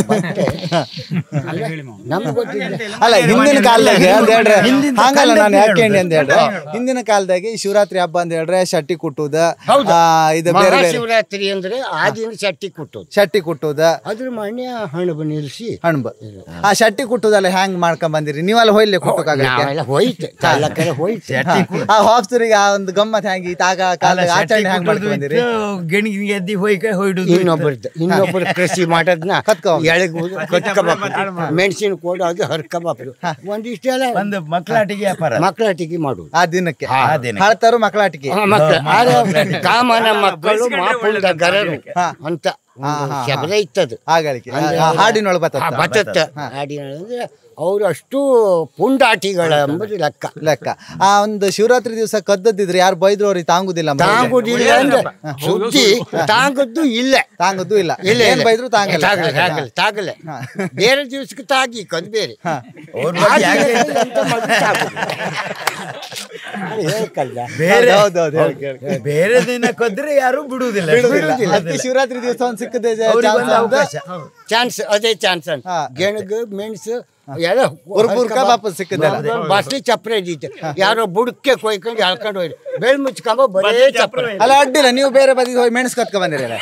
ನಮ್ಗೆ ಗೊತ್ತಿಲ್ಲ ಅಲ್ಲ ಹಿಂದಿನ ಕಾಲದಾಗೆ ಅಂತ ಹೇಳ್ರೆ ಹಂಗಲ್ಲ ನಾನು ಯಾಕೆ ಹೇಳಿ ಅಂತ ಹೇಳ್ರೆ ಹಿಂದಿನ ಕಾಲದಾಗೆ ಈ ಶಿವರಾತ್ರಿ ಹಬ್ಬ ಅಂತ ಹೇಳ್ರೆ ಶಟ್ಟಿ ಕುಟ್ಟುದ ಆ, ಇದು ಬೇರೆ ಬೇರೆ ಮಹಾಶಿವರಾತ್ರಿ ಅಂದ್ರೆ ಆ ದಿನ ಚಟ್ಟಿ ಕುಟ್ಟೋದು ಶಟ್ಟಿ ಕುಟ್ಟುದ ಅದ್ರ ಮಣ್ಯ ಹಣ್ಣು ನಿಲ್ಸಿ ಹಣ್ಬ ಆ ಶಟ್ಟಿ ಕುಟ್ಟುದೆಲ್ಲ ಹೆಂಗ್ ಮಾಡ್ಕೊಂಡ್ ಬಂದಿರಿ ನೀವೆಲ್ಲ ಹೊಯ್ಲಿ ಕುಟ್ಟಕ್ಕಾಗತ್ತೆ ನಾವೆಲ್ಲ ಹೋಯ್ತು ಎಲ್ಲ ಕಡೆ ಹೋಯ್ತು ಆ ಹಾಫ್ಸರಿಗೆ ಆ ಒಂದು ಗಮ್ಮತ್ ಹೆಂಗಿ ಆಗ ಕಾಲ ಆಚರಣೆ ಹೆಂಗ್ ಮಾಡ್ಕೊಂಡ್ ಬಂದಿರಿ ಗೆಣಿಗೆ ಎದ್ದಿ ಹೋಯ್ಕ ಹೊಯ್ಡುದು ಇನ್ನೊಬ್ಬರದ್ದು ಇನ್ನೊಬ್ಬರು ಕೃಷಿ ಮಾಡೋದನ್ನ ಕತ್ಕೊಂಡ್ ಎಳಗ್ ಕತ್ಕೋಬೇಕು ಮೆಣಸಿನ ಕೋಡು ಅದು ಹರ್ಕೋಬೇಕು ಒಂದಿಷ್ಟೆಲ್ಲ ಒಂದು ಮಕ್ಕಳಾಟಿಗೆ ವ್ಯಾಪಾರ ಮಕ್ಕಳಾಟಿಕೆ ಮಾಡುದು ಆ ದಿನಕ್ಕೆ ಆ ದಿನಕ್ಕೆ. ಹಾಳ್ತಾರು ಮಕ್ಕಳಾಟಿಕೆ ಆ ಮಕ್ಕಳು ಆದ್ರೆ ಕಾಮನ ಮಕ್ಕಳು ಮಾಪುಲ್ದ ಗರರು ಅಂತ ಶಬ್ದ ಇತ್ತದು ಆಗಳಿಕೆ ಆ ಹಾಡಿನೊಳಗೆ ಆ ಬತ್ತ ಬತತ್ತ ಹಾಡಿನೊಳಗೆ ಅಂದ್ರೆ ಅವರು ಅಷ್ಟು ಪುಂಡಾಟಿಗಳ ಎಂಬುದು ಲೆಕ್ಕ ಲೆಕ್ಕ ಆ ಒಂದು ಶಿವರಾತ್ರಿ ದಿವಸ ಕದ್ದದಿದ್ರೆ ಯಾರು ಬೈದ್ರು ಅವ್ರಿಗೆ ತಾಂಗುದಿಲ್ಲ ಮನೆಗೆ. ತಾಂಗುದಿಲ್ಲ ಅಂದ್ರೆ ಸುದ್ದಿ ತಾಂಗದ್ದು ಇಲ್ಲ ತಾಂಗದ್ದು ಇಲ್ಲ ಇಲ್ಲ ಏನ್ ಬೈದ್ರು ತಾಂಗಲ್ಲ ತಾಗಲ್ಲ ತಾಗಲ್ಲ ತಾಗಲ್ಲ ಬೇರೆ ದಿವಸಕ್ಕೆ ತಾಗಿ ಕದ್ ಬೇರೆ ಅವ್ರ ಬಗ್ಗೆ ಯಾಕೆ ಎಂತ ಮಾಡೋದು ತಾಗುದಿಲ್ಲ. ಅದು ಹೇಳ್ಕಲ್ಲ. ಬೇರೆ ಹೌದು, ಹೌದು, ಹೇಳಿ, ಹೇಳಿ. ಬೇರೆ ದಿನ ಕದ್ರೆ ಯಾರು ಬಿಡುವುದಿಲ್ಲ ಬಿಡುದಿಲ್ಲ. ಅದಕ್ಕೆ ಶಿವರಾತ್ರಿ ದಿವಸ ಒಂದ್ ಸಿಕ್ಕದೆ ಅವ್ರಿಗೆ ಒಂದು ಅವಕಾಶ ಚಾನ್ಸ್ ಅದೇ ಚಾನ್ಸ್ ಅಂತ ಹಾ. ಗೆಣಗು ಮೆಣಸು ಎಲ್ಲ ಉರ್ಬುರ್ಕ ವಾಪಸ್ ಸಿಕ್ಕದಲ್ಲ. ಬಸ್ಲಿ ಚಪ್ರ ಇದ್ದಿತ್ತು ಯಾರೋ ಬುಡಕ್ಕೆ ಕೊಯ್ಕೊಂಡು ಎಳ್ಕೊಂಡು ಹೋಯ್ತು ಬೆಳ್ ಮುಚ್ಕೊಂಬ ಬರೇ ಚಪ್ರ ಅಲ್ಲ ಅಡ್ಡಿಲ್ಲ ನೀವು ಬೇರೆ ಬದಿಗೆ ಹೋಗಿ ಮೆಣಸು ಕತ್ಕೊ ಬಂದಿರಲ್ಲ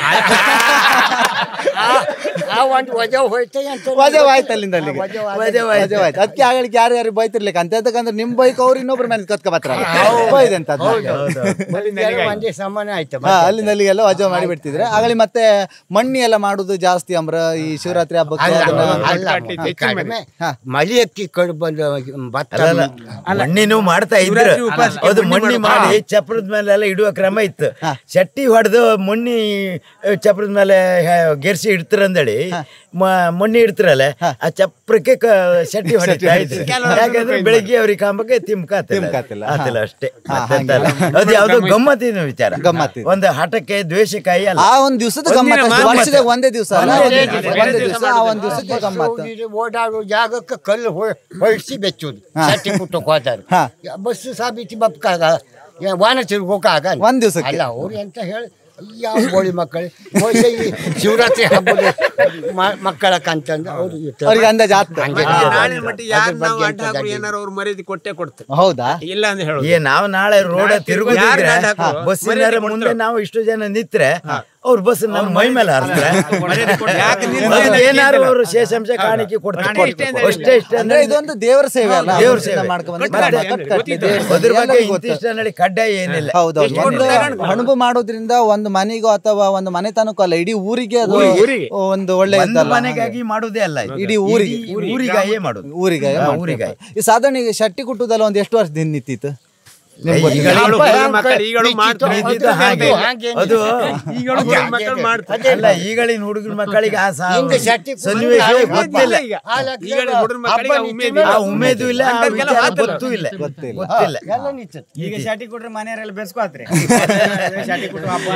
ಆ- ಆ ಒಂದು ವಜಾ ಹೋಯ್ತು ಅಂತ ವಜವಾಯ್ತು ಅಲ್ಲಿಂದ ಅಲ್ಲಿಗೆ ವಜವಾಯ್ತು. ವಜವಾಯ್ತು ಅದಕ್ಕೆ ಆಗಳಿಗೆ ಯಾರು ಯಾರು ಬೈತಿರ್ಲಿಕ್ಕೆ ಅಂತ ಯಾಕಂದ್ರೆ ನಿಮ್ ಬೈಕ್ ಅವ್ರು ಇನ್ನೊಬ್ರು ಮೆಣಸು ಕತ್ಕೊ ಬರ್ತಾರಲ್ಲ ಬೈದಂತ ಎಲ್ಲ ಒಂದೇ ಸಮಾನ ಆಯ್ತು ಹಾ ಅಲ್ಲಿಂದ ಅಲ್ಲಿಗೆಲ್ಲ ವಜಾ ಮಾಡಿ ಬಿಡ್ತಿದ್ರೆ ಆಗಲಿ ಮತ್ತೆ ಮಣ್ಣಿ ಎಲ್ಲ ಮಾಡುದು ಜಾಸ್ತಿ ಅಂಬ್ರ ಈ ಶಿವರಾತ್ರಿ ಹಬ್ಬಕ್ಕೆ ಅಲ್ಲ, ಅದನ್ನ- ಅಲ್ಲ, ಕಡಿಮೆ ಮಳಿ ಅಕ್ಕಿ ಕಡು ಬಂದ ಭತ್ತ ಅಲ್ಲ ಮಣ್ಣಿನೂ ಮಾಡ್ತಾ ಇದ್ರು ಶಿವರಾತ್ರಿ ಉಪವಾಸಕ್ಕೆ ಅದು ಮಣ್ಣಿ ಮಣ್ಣಿ ಮಾಡೋದು. ಮಾಡಿ ಚಪ್ರದ ಮೇಲೆ ಎಲ್ಲ ಇಡುವ ಕ್ರಮ ಇತ್ತು ಚಟ್ಟಿ ಹೊಡೆದು ಮಣ್ಣಿ ಚಪ್ರದ ಮೇಲೆ ಹೆ- ಗೆರ್ಸಿ ಇಡ್ತಾರಂದೇಳಿ ಮ- ಮಣ್ಣಿ ಇಡ್ತಾರಲ್ಲ ಆ ಚಪ್ರಕ್ಕೆ ಕ- ಶೆಟ್ಟಿ ಹೊಡಿತಾ ಇದ್ರು ಯಾಕಂದ್ರೆ ಬೆಳಿಗ್ಗೆ ಅವ್ರಿಗೆ ಕಾಂಬಕ್ಕೆ ತಿಮ್ಕಾತಿಲ್ಲ ತಿಮ್ಕಾತಿಲ್ಲ. ಆತಿಲ್ಲ ಅಷ್ಟೇ ಮತ್ತೆಂತಲ್ಲ. ಅದು ಯಾವ್ದೋ ಗಮ್ಮತ್ತಿನ ವಿಚಾರ ಗಮ್ಮತ್ತಿನ. ಒಂದು ಹಠಕ್ಕೆ ದ್ವೇಷಕಾಯಿ ಅಲ್ಲ ಆ ಒಂದ್ ದಿವಸದ ಗಮ್ಮತ್ ಅಷ್ಟೇ. ವರ್ಷದಾಗ ಒಂದೇ ದಿವಸ ಅಲ್ಲ ಒಂದೇ ದಿವಸ ಆ ಒಂದ್ ದಿವಸಕ್ಕೆ ಗಮ್ಮತ್ ಹೋಗಿ ಓಡಾಡೋ ಜಾಗಕ್ಕೆ ಕಲ್ಲು ಹೊ- ಹೊಯ್ಸಿ ಬೆಚ್ಚೋದು ಸಟ್ಟಿ ಕುಟ್ಟಕ್ಕೆ ಹೋದಾರು ಹಾ. ಬಸ್ ಸಾಬೀತಿ ಬಪ್ಕಾಗ ವಾನ ತಿರ್ಗೋಕಾಗ ಒಂದ್ ದಿವ್ಸಕ್ಕೆ. ಅಲ್ಲ ಅವ್ರು ಎಂತ ಹೇಳಿ ಯಾವ ಗೋಳಿ ಮಕ್ಕಳು ಮೊದ್ಲು ಈ ಶಿವರಾತ್ರಿ ಹಬ್ಬದ ಮ- ಮಕ್ಕಳ ಕಂತಂದು ಅವ್ರು ಈ ತರ- ಅವ್ರಿಗೆ ಅಂದಾಜ್ ಆತ್ ಹಂಗೆ ನಾಳೆ ಮಟ್ಟಿಗೆ ಯಾರು ಅದ್ರ ನಾವು ಬಗ್ಗೆ ಅಡ್ಡ ಎಂತ ಹಾಕ್ರು ದಾಡಿ? ಏನಾರು ಅವ್ರು ಮರ್ಯಾದೆ ಕೊಟ್ಟೆ ಕೊಡ್ತಾರೆ ಹೌದಾ ಇಲ್ಲ ಅಂತ ಹೇಳೋದು ಏ ನಾವು ನಾಳೆ ರೋಡ ತಿರುಗುದಿದ್ರೆ ಯಾರ್ ಗಂಡ ಹಾಕುವ? ಬಸ್ಸಿನ ಮರ್ಯಾದೆ ಮುಂದೆ ನಾವು ಇಷ್ಟು ಜನ ನಿತ್ರೆ ಅವ್ರ ಬಸ್ ನಮ್ಮ ಮೈ ಮೇಲೆ ಹಾರಿಸ್ತಾರೆ ಯಾಕೆ ನಿಲ್ಸಿ ಅದಕ್ಕೆ ಅಂತ ಏನಾರು ಕೇಳ್ತಾರೆ. ಅವರು ಶೇಷಾಂಶ ಕಾಣಿಕೆ ಕೊಡ್ತಾರೆ ಇಷ್ಟೇ ಅಂತ ಅಷ್ಟೇ ಇಷ್ಟೇ ಅಂದ್ರೆ ಇದೊಂದು ದೇವರ ಸೇವೆ ಅಲ್ಲ ದೇವ್ರ ಸೇವೆ. ಮಾಡ್ಕೊಂಡ್ ಬಂದು ಕಟ್ಕಟ್ಲೆ, ಕಟ್ಕಟ್ಲೆ, ಗೊತ್ತಿದೆ. ದೇವ್ರ ಸೇವೆ. ಅದ್ರ ಬಗ್ಗೆ ಎಲ್ಲರಿಗೂ ಗೊತ್ತು. ಇಂತಿಷ್ಟ ನಡಿ ಕಡ್ಡಾಯ ಏನಿಲ್ಲ ಹೌದೌದು ಎಷ್ಟು ಒಂದು ಕೊಡ್ತಾರೆ ತಗೊಂಡು? ಹಣಬು ಮಾಡೋದ್ರಿಂದ ಒಂದು ಮನೆಗೋ ಅಥವಾ ಒಂದು ಮನೆತನಕ್ಕೂ ಅಲ್ಲ ಇಡೀ ಊರಿಗೆ ಅದು ಊರಿಗೆ. ಒಂದು ಒಳ್ಳೆ ಒಂದು ಇದ್ದಲ್ಲ. ಮನೆಗಾಗಿ ಮಾಡುವುದೇ ಅಲ್ಲ ಇದು. ಇಡೀ ಊರಿಗೆ ಇಡೀ ಊರಿಗಾಯೇ ಮಾಡುದು ಊರಿಗೆ ಹಾ, ಮಾಡ್ತಾರೆ. ಊರಿಗಾಯಿ ಈ ಸಾಧಾರಣ ಈಗ ಶಟ್ಟಿ ಕುಟ್ಟುದಲ್ಲ ಒಂದು ಎಷ್ಟು ವರ್ಷದಿಂದ ನಿಂತಿತ್ತು ನಿಮ್ಗೆ ಈಗ ಗೊತ್ತಿಲ್ಲ. ಈಗಳು ಹಬ್ಬ ಹುಡುಗ ಹ್ಯಾಂಗ್ ಮಕ್ಕಳು ಕೈ- ಈಗಳು ಬಿಚ್ಚಿತ್ತು, ಮಾಡ್ತಾರೆ. ನಿಂತಿದ್ದು ಹಾಗೆ ಹಾಗೆ ಅದು ಈಗಳು ಹುಡುಗ ಮಕ್ಕಳು ಮಾಡ್ತಾರೆ ಅಲ್ಲ ಈಗಳಿನ ಹುಡುಗರ ಮಕ್ಕಳಿಗೆ ಆ ಸಾ- ಹಿಂದೆ ಶೆಟ್ಟಿ ಕುಟ್ಟಿ ಸನ್ನಿವೇಶ ಹಾಗೆ ಗೊತ್ತಿಲ್ಲ ಈಗ ಹಾಲಾಗಿ ಈಗಳ ಹುಡುಗರ ಮಕ್ಕಳಿಗೆ ಆ ಹಬ್ಬ ಉಮೇದು ನಿಂತ ಆ ಇಲ್ಲ. ಉಮೇದು ಇಲ್ಲ ಆ ಅಂಥವ್ರಿಗೆಲ್ಲ ವಿಚಾರ ಮಾತಲ್ಲ. ಗೊತ್ತೂ ಇಲ್ಲ ಗೊತ್ತಿಲ್ಲ. ಗೊತ್ತಿಲ್ಲ ಎಲ್ಲ ನಿಂತದ್ದು. ಈಗ ಶಾಟಿ ಕೊಟ್ರೆ ಮನೆಯವರೆಲ್ಲ ಬೆಸ್ಕೋತ್ರಿ ಶಾಟಿ ಕೊಟ್ಟು ಹಬ್ಬ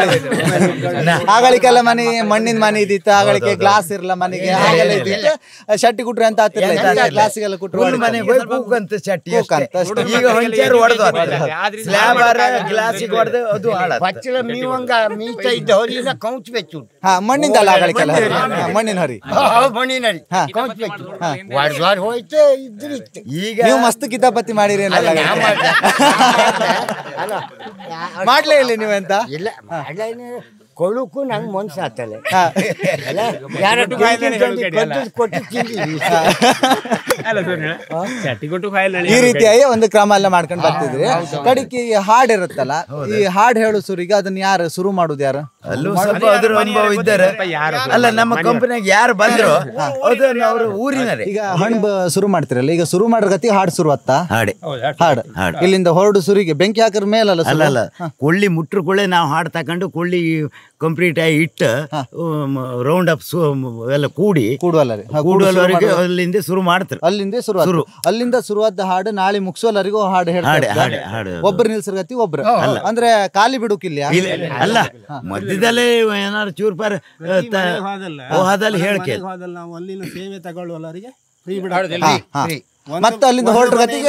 ಆಗಳಿಗೆಲ್ಲ ಮನೆ ಮಣ್ಣಿನ ಮನೆ ಇದ್ದಿತ್ತು ಆಗಳಿಕೆ ಗ್ಲಾಸ್ ಇರಲ್ಲ ಮನೆಗೆ ಹಾಗೆಲ್ಲ ಇದ್ದಿತ್ತು ಶಟ್ಟಿ ಕುಟ್ರೆ ಅಂತ ಆತಿರ್ಲಿಲ್ಲ ಗ್ಲಾಸಿಗೆಲ್ಲ ಕುಟ್ರು ಫುಲ್ ಮನೆಗೆ ಹೋಗಿ ಕೂಕಂತ ಚಟ್ಟಿ ಕೂಕ್ ಅಷ್ಟೇ. ಅಂತ ಅಷ್ಟೇ. ಈಗ ಹೊಂಚಾರು ಹೊಡೆದು ಆದ್ರಿಂದ ಸ್ಲ್ಯಾಬ್ ಗ್ಲಾಸಿಗೆ ಹೊಡೆದು ಅದು ಹಾಳಾಗ್ತದೆ. ಬಚ್ಚಲ ಮೀವಂಗ ಮೀತ ಇದ್ದ ಹೊರಿನ ಕೌಂಚ್ ಬೆಚ್ಚು ಹಾ ಮಣ್ಣಿಂದಲ್ಲ ಆಗಳಿಕೆಲ್ಲ ಹಾ, ಮಣ್ಣಿನ ಹರಿ ಮಣ್ಣಿನಡಿ ಕೌಂಚ್ ಬೆಚ್ಚು ವಾಡ್ ವಾಡ್ ಹೋಯ್ತು ಇದ್ರ ಇತ್ತು ಈಗ ನೀವು ಮಸ್ತ್ ಕಿತಾಪತಿ ಮಾಡಿರಿ ಅಲ್ಲ, ನಾ ಮಾಡ್ದೆ. ಅಲ್ಲ ಮಾಡ್ಲೇ ಇಲ್ಲ ನೀವೆಂತ ಇಲ್ಲ ಮಾಡ್ಲೇನೆ ಕೊಳುಕು ನಂಗೆ ಮನ್ಸು ಆತಲೆ ಹಾ. ಅಲ್ಲ ಯಾರ ಕೊಟ್ಟು ತಿಂದಿವಿ ಅಲ್ಲ ಸುನಿಲ ಚಟ್ಟಿ ಕೊಟ್ಟು ಫೈಲ್ ಈ ರೀತಿಯಾಗಿ ಒಂದು ಕ್ರಮ ಎಲ್ಲ ಮಾಡ್ಕೊಂಡು ಬರ್ತಿದ್ರಿ ಕಡಿಕೆ ಈ ಹಾಡ್ ಇರುತ್ತಲ್ಲ ಈ ಹಾಡ್ ಹೇಳು ಸುರಿಗೆ ಅದನ್ನ ಯಾರು ಶುರು ಮಾಡುದು ಯಾರು ಅಲ್ಲೂ ಸ್ವಲ್ಪ ಅದ್ರ ಅನುಭವ ಇದ್ದಾರೆ ಅಲ್ಲ ನಮ್ಮ ಕಂಪನಿಯಾಗ ಯಾರು ಬಂದ್ರು ಅದು ಅವ್ರ ಊರಿನರೇ ಈಗ ಹಣ್ಣು ಬ- ಶುರು ಮಾಡ್ತಿರಲ್ಲ ಈಗ ಶುರು ಮಾಡ್ರ ಗತಿ ಹಾಡ್ ಶುರು ಅತ್ತಾ ಹಾಡೆ ಹಾಡ್ ಇಲ್ಲಿಂದ ಹೊರಡು ಸುರಿಗೆ ಬೆಂಕಿ ಹಾಕಿರ ಮೇಲಲ್ಲ ಅಲ್ಲ ಶುರು? ಅಲ್ಲ ಕೊಳ್ಳಿ ಮುಟ್ರು ಕೊಳ್ಳೆ ನಾವು ಹಾಡು ತಕೊಂಡು ಕೊಳ್ಳಿ ಕಂಪ್ಲೀಟ್ ಆಗಿ ಇಟ್ಟು ರೌಂಡ್ ಅಪ್ ಎಲ್ಲ ಕೂಡಿ ಕೂಡುವಲ್ಲ ರೀ ಹಾ, ಕೂಡು ಶುರು ಕೂಡುವವರೆಗೆ ಮಾಡೋದು. ಅಲ್ಲಿಂದ ಶುರು ಮಾಡ್ತಾರೆ ಅಲ್ಲಿಂದ ಶುರು ಆತು. ಶುರು. ಅಲ್ಲಿಂದ ಶುರುವಾದ ಹಾಡು ನಾಳೆ ಮುಗಿಸೋಲ್ಲರಿಗೂ ಹಾಡು ಹಾಡೆ ಹೇಳ್ತಾರೆ ಹಾಡೆ ಹಾಡು ಒಬ್ರು ನಿಲ್ಸರ್ಗತಿ ಒಬ್ರು ಅಂದ್ರೆ ಖಾಲಿ ಬಿಡುಕಿಲ್ಲ ಇಲ್ಲ ಅಲ್ಲ ಮಧ್ಯದಲ್ಲೇ ಏನಾದ್ರು ಚೂರ್ ಪಾರ್ ಹೋದಲ್ಲಿ ಹೇಳ್ಕೆ ಹೋದಲ್ಲಿ ನಾವು ಅಲ್ಲಿನ ಸೇವೆ ತಗೊಳ್ಳುವವರಿಗೆ ಫ್ರೀ ಮತ್ತೆ ಅಲ್ಲಿಂದ ಹೊರಟ್ರ ಗತಿಗೆ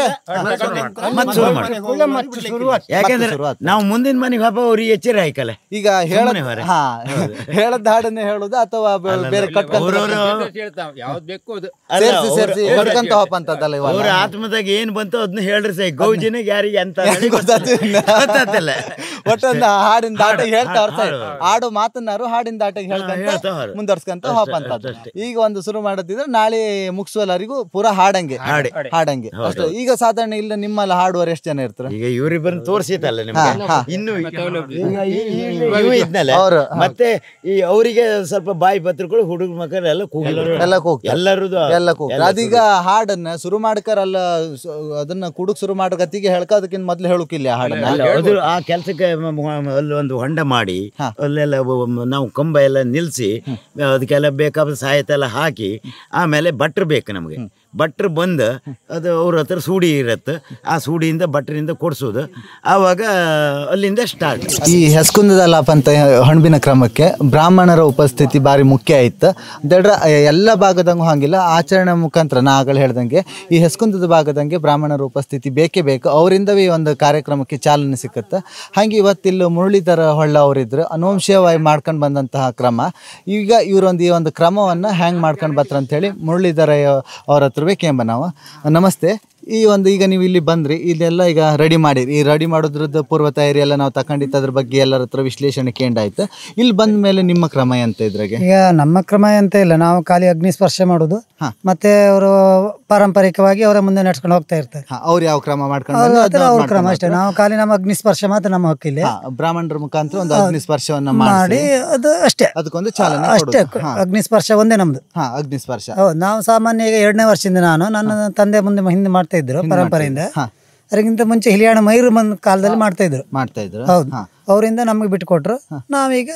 ಮತ್ತೆ ಶುರು ಮಾಡಿ ಮತ್ತೆ ಶುರು ಯಾಕಂದ್ರೆ ಶುರು ಆತು. ನಾವು ಮುಂದಿನ ಮನೆಗೆ ಹಬ್ಬ ಅವ್ರಿಗೆ ಎಚ್ಚರ ಆಯ್ಕಲ್ಲ ಈಗ ಹೇಳ ಸುಮ್ನೆ ಹೊರೆ. ಹಾ ಹೇಳದ ಹಾಡನ್ನೇ ಹೇಳುದು ಅಥವಾ ಬೆ- ಬೇರೆ ಕಟ್ಕೊಂತ ಅವ್ರವ್ರು ಯಾವ್ದು ಬೇಕು ಅದು ಅಲ್ಲ, ಸೇರ್ಸಿ ಅವ್ರ- ಸೇರ್ಸಿ ಕಟ್ಕೊಂತ ಹೋಪ ಅಂತದಲ್ಲ ಇವಾಗ ಅವ್ರ ಆತ್ಮದಾಗ ಏನ್ ಬಂತು ಅದನ್ನ ಹೇಳ್ರಿ ಸೈ ಗೌಜಿನಿಗೆ ಯಾರಿಗೆ ಅಂತ ಹೇಳಿ ಗೊತ್ತಾಗ್ತಿಲ್ಲ. ಗೊತ್ತಾಗ್ತಿಲ್ಲ ಒಟ್ಟೊಂದು ಹಾಡಿನ ದಾಟ ಹೇಳ್ತಾ ಇರ್ತಾರೆ ಹಾಡು ಮಾತನ್ನಾರು ಹಾಡಿನ ದಾಟ ಹೇಳ್ಕೊಂತ ಹೇಳ್ತಾವ್ರು. ಮುಂದುವರ್ಸ್ಕೊಂತ ಹೋಪ ಅಂತದ್ದು ಈಗ ಒಂದು ಶುರು ಮಾಡೋದಿದ್ರೆ ನಾಳೆ ಮುಗಿಸುವಲ್ಲರಿಗೂ ಪೂರಾ ಹಾಡಂಗೆ ಹಾಡೆ. ಹಾಡಂಗೆ ಅಷ್ಟೇ ಈಗ ಸಾಧಾರಣ ಇಲ್ಲ ನಿಮ್ಮಲ್ಲಿ ಹಾಡುವವರು ಎಷ್ಟು ಜನ ಇರ್ತಾರೆ ಈಗ ಇವ್ರಿಬ್ಬರನ್ನ ತೋರಿಸಿತಲ್ಲ ನಿಮ್ಗೆ ಹಾ, ಹಾ. ಇನ್ನು ಈಗ ಈ- ಈ- ಇವ ಇದ್ನಲ್ಲ ಅವ್ರು, ಮತ್ತೆ ಈ ಅವರಿಗೆ ಸ್ವಲ್ಪ ಬಾಯಿ ಪತ್ರಗಳು ಹುಡುಗ ಮಕ್ಕಳು ಎಲ್ಲ ಕೂಗಿದ್ರು ಎಲ್ಲ ಕೂಗ್ತಾರೆ. ಎಲ್ಲರದು ಎಲ್ಲ ಕೂಗ್ತಾರೆ. ಅದೀಗ ಹಾಡನ್ನ ಶುರು ಮಾಡ್ಕರಲ್ಲ ಸು- ಅದನ್ನ ಕುಡುಕ್ ಶುರು ಮಾಡೋ ಗತಿಗೆ ಹೇಳ್ಕ ಅದಕ್ಕಿಂತ ಮೊದ್ಲು ಹೇಳುಕಿಲ್ಲ ಆ ಹಾಡನ್ನ ಅಲ್ಲ, ಅದು ಆ ಕೆಲಸಕ್ಕೆ ಅಲ್ಲಿ ಒಂದು ಹೊಂಡ ಮಾಡಿ ಹಾ. ಅಲ್ಲೆಲ್ಲ ಒ- ನಾವು ಕಂಬ ಎಲ್ಲ ನಿಲ್ಲಿಸಿ ಅದಕ್ಕೆಲ್ಲ ಬೇಕಾದ ಸಹಾಯತ ಎಲ್ಲ ಹಾಕಿ ಆಮೇಲೆ ಭಟ್ರು ಬೇಕು ನಮಗೆ ಭಟ್ರು ಬಂದು ಅದು ಅವ್ರ ಹತ್ರ ಸೂಡಿ ಇರತ್ತೆ ಆ ಸೂಡಿಯಿಂದ ಭಟ್ರಿಂದ ಕೊಡ್ಸೋದು ಆವಾಗ ಅಲ್ಲಿಂದ ಸ್ಟಾರ್ಟ್ ಈ ಹೆಸ್ಕುಂದದ ಲಾಪ ಅಂತ ಹಣ್ಬಿನ ಕ್ರಮಕ್ಕೆ ಬ್ರಾಹ್ಮಣರ ಉಪಸ್ಥಿತಿ ಭಾರಿ ಮುಖ್ಯ ಆಯ್ತು ದಡ್ರ ಎಲ್ಲ ಭಾಗದಂಗೂ ಹಂಗಿಲ್ಲ ಆಚರಣೆ ಮುಖಾಂತರ ನಾ ಆಗಲೇ ಹೇಳ್ದಂಗೆ ಈ ಹೆಸ್ಕುಂದದ ಭಾಗದಂಗೆ ಬ್ರಾಹ್ಮಣರ ಉಪಸ್ಥಿತಿ ಬೇಕೇ ಬೇಕು ಅವರಿಂದವೇ ಈ ಒಂದು ಕಾರ್ಯಕ್ರಮಕ್ಕೆ ಚಾಲನೆ ಸಿಕ್ಕತ್ತೆ ಹಾಗೆ ಇವತ್ತಿಲ್ಲಿ ಮುರಳೀಧರ ಹೊಳ್ಳ ಅವರಿದ್ರು ಅನುವಂಶೀಯವಾಗಿ ಮಾಡ್ಕೊಂಡು ಬಂದಂತಹ ಕ್ರಮ ಈಗ ಇವರೊಂದು ಈ ಒಂದು ಕ್ರಮವನ್ನು ಹ್ಯಾಂಗ್ ಮಾಡ್ಕೊಂಡು ಬರ್ತಾರೆ ಅಂತೇಳಿ ಮುರಳೀಧರ ಅವ್ರ ಹತ್ರವೇ ಕೇಂಬ ನಾವು ನಮಸ್ತೆ ಈ ಒಂದು ಈಗ ನೀವು ಇಲ್ಲಿ ಬಂದ್ರಿ ಇದೆಲ್ಲ ಈಗ ರೆಡಿ ಮಾಡಿರಿ ಈ ರೆಡಿ ಮಾಡೋದ್ರದ್ದು ಪೂರ್ವ ತಯಾರಿ ಎಲ್ಲ ನಾವು ತಗೊಂಡಿತ್ತು ಅದ್ರ ಬಗ್ಗೆ ಎಲ್ಲರ ಹತ್ರ ವಿಶ್ಲೇಷಣೆ ಕೇಂಡಾಯ್ತು ಇಲ್ಲಿ ಬಂದ ಮೇಲೆ ನಿಮ್ಮ ಕ್ರಮ ಎಂತ ಇದ್ರಾಗೆ ಈಗ ನಮ್ಮ ಕ್ರಮ ಅಂತ ಇಲ್ಲ ನಾವು ಖಾಲಿ ಅಗ್ನಿ ಸ್ಪರ್ಶ ಮಾಡೋದು ಹಾ. ಮತ್ತೆ ಅವರು ಪಾರಂಪರಿಕವಾಗಿ ಅವರ ಮುಂದೆ ನಡ್ಸ್ಕೊಂಡು ಹೋಗ್ತಾ ಇರ್ತಾರೆ ಹಾ, ಅವ್ರು ಯಾವ ಕ್ರಮ ಮಾಡ್ಕೊಂಡು ಅವ್ರ ಬಂದ್ರು ಹತ್ರ ಅದನ್ನ ಅವ್ರ ಅವ್ರು ಕ್ರಮ ಮಾಡ್ಕೊಂಡು ಅಷ್ಟೇ ನಾವು ಖಾಲಿ ನಮ್ಮ ಅಗ್ನಿ ಸ್ಪರ್ಶ ಮಾತ್ರ ನಮ್ಮ ಹಕ್ಕಿಲ್ಲ ಹಾ, ಬ್ರಾಹ್ಮಣರ ಮುಖಾಂತರ ಒಂದು ಅಗ್ನಿ ಸ್ಪರ್ಶವನ್ನ ಮಾಡಿ ಮಾಡಿ ಅದು ಅಷ್ಟೇ ಅದಕ್ಕೊಂದು ಚಾಲನೆ ಅಷ್ಟೇ ಕೊಡೋದು. ಹಾ, ಅಗ್ನಿ ಸ್ಪರ್ಶ ಒಂದೇ ನಮ್ದು ಹಾ ಅಗ್ನಿ ಸ್ಪರ್ಶ ಹೌದು ನಾವು ಸಾಮಾನ್ಯ ಈಗ ಎರಡನೇ ವರ್ಷದಿಂದ ನಾನು ನನ್ನ ತಂದೆ ಮುಂದೆ ಹಿಂದೆ ಮಾಡ್ತಾ ಇದ್ರು ಪರಂಪರೆಯಿಂದ ಹಾ. ಅದಕ್ಕಿಂತ ಮುಂಚೆ ಹಿಲಿಯಾಣ ಮೈರು ಬಂದ ಕಾಲದಲ್ಲಿ ಮಾಡ್ತಾ ಇದ್ರು ಮಾಡ್ತಾ ಇದ್ರು ಹೌದು ಹಾ. ಅವರಿಂದ ನಮಗೆ ಬಿಟ್ಟುಕೊಟ್ರು ನಾವೀಗ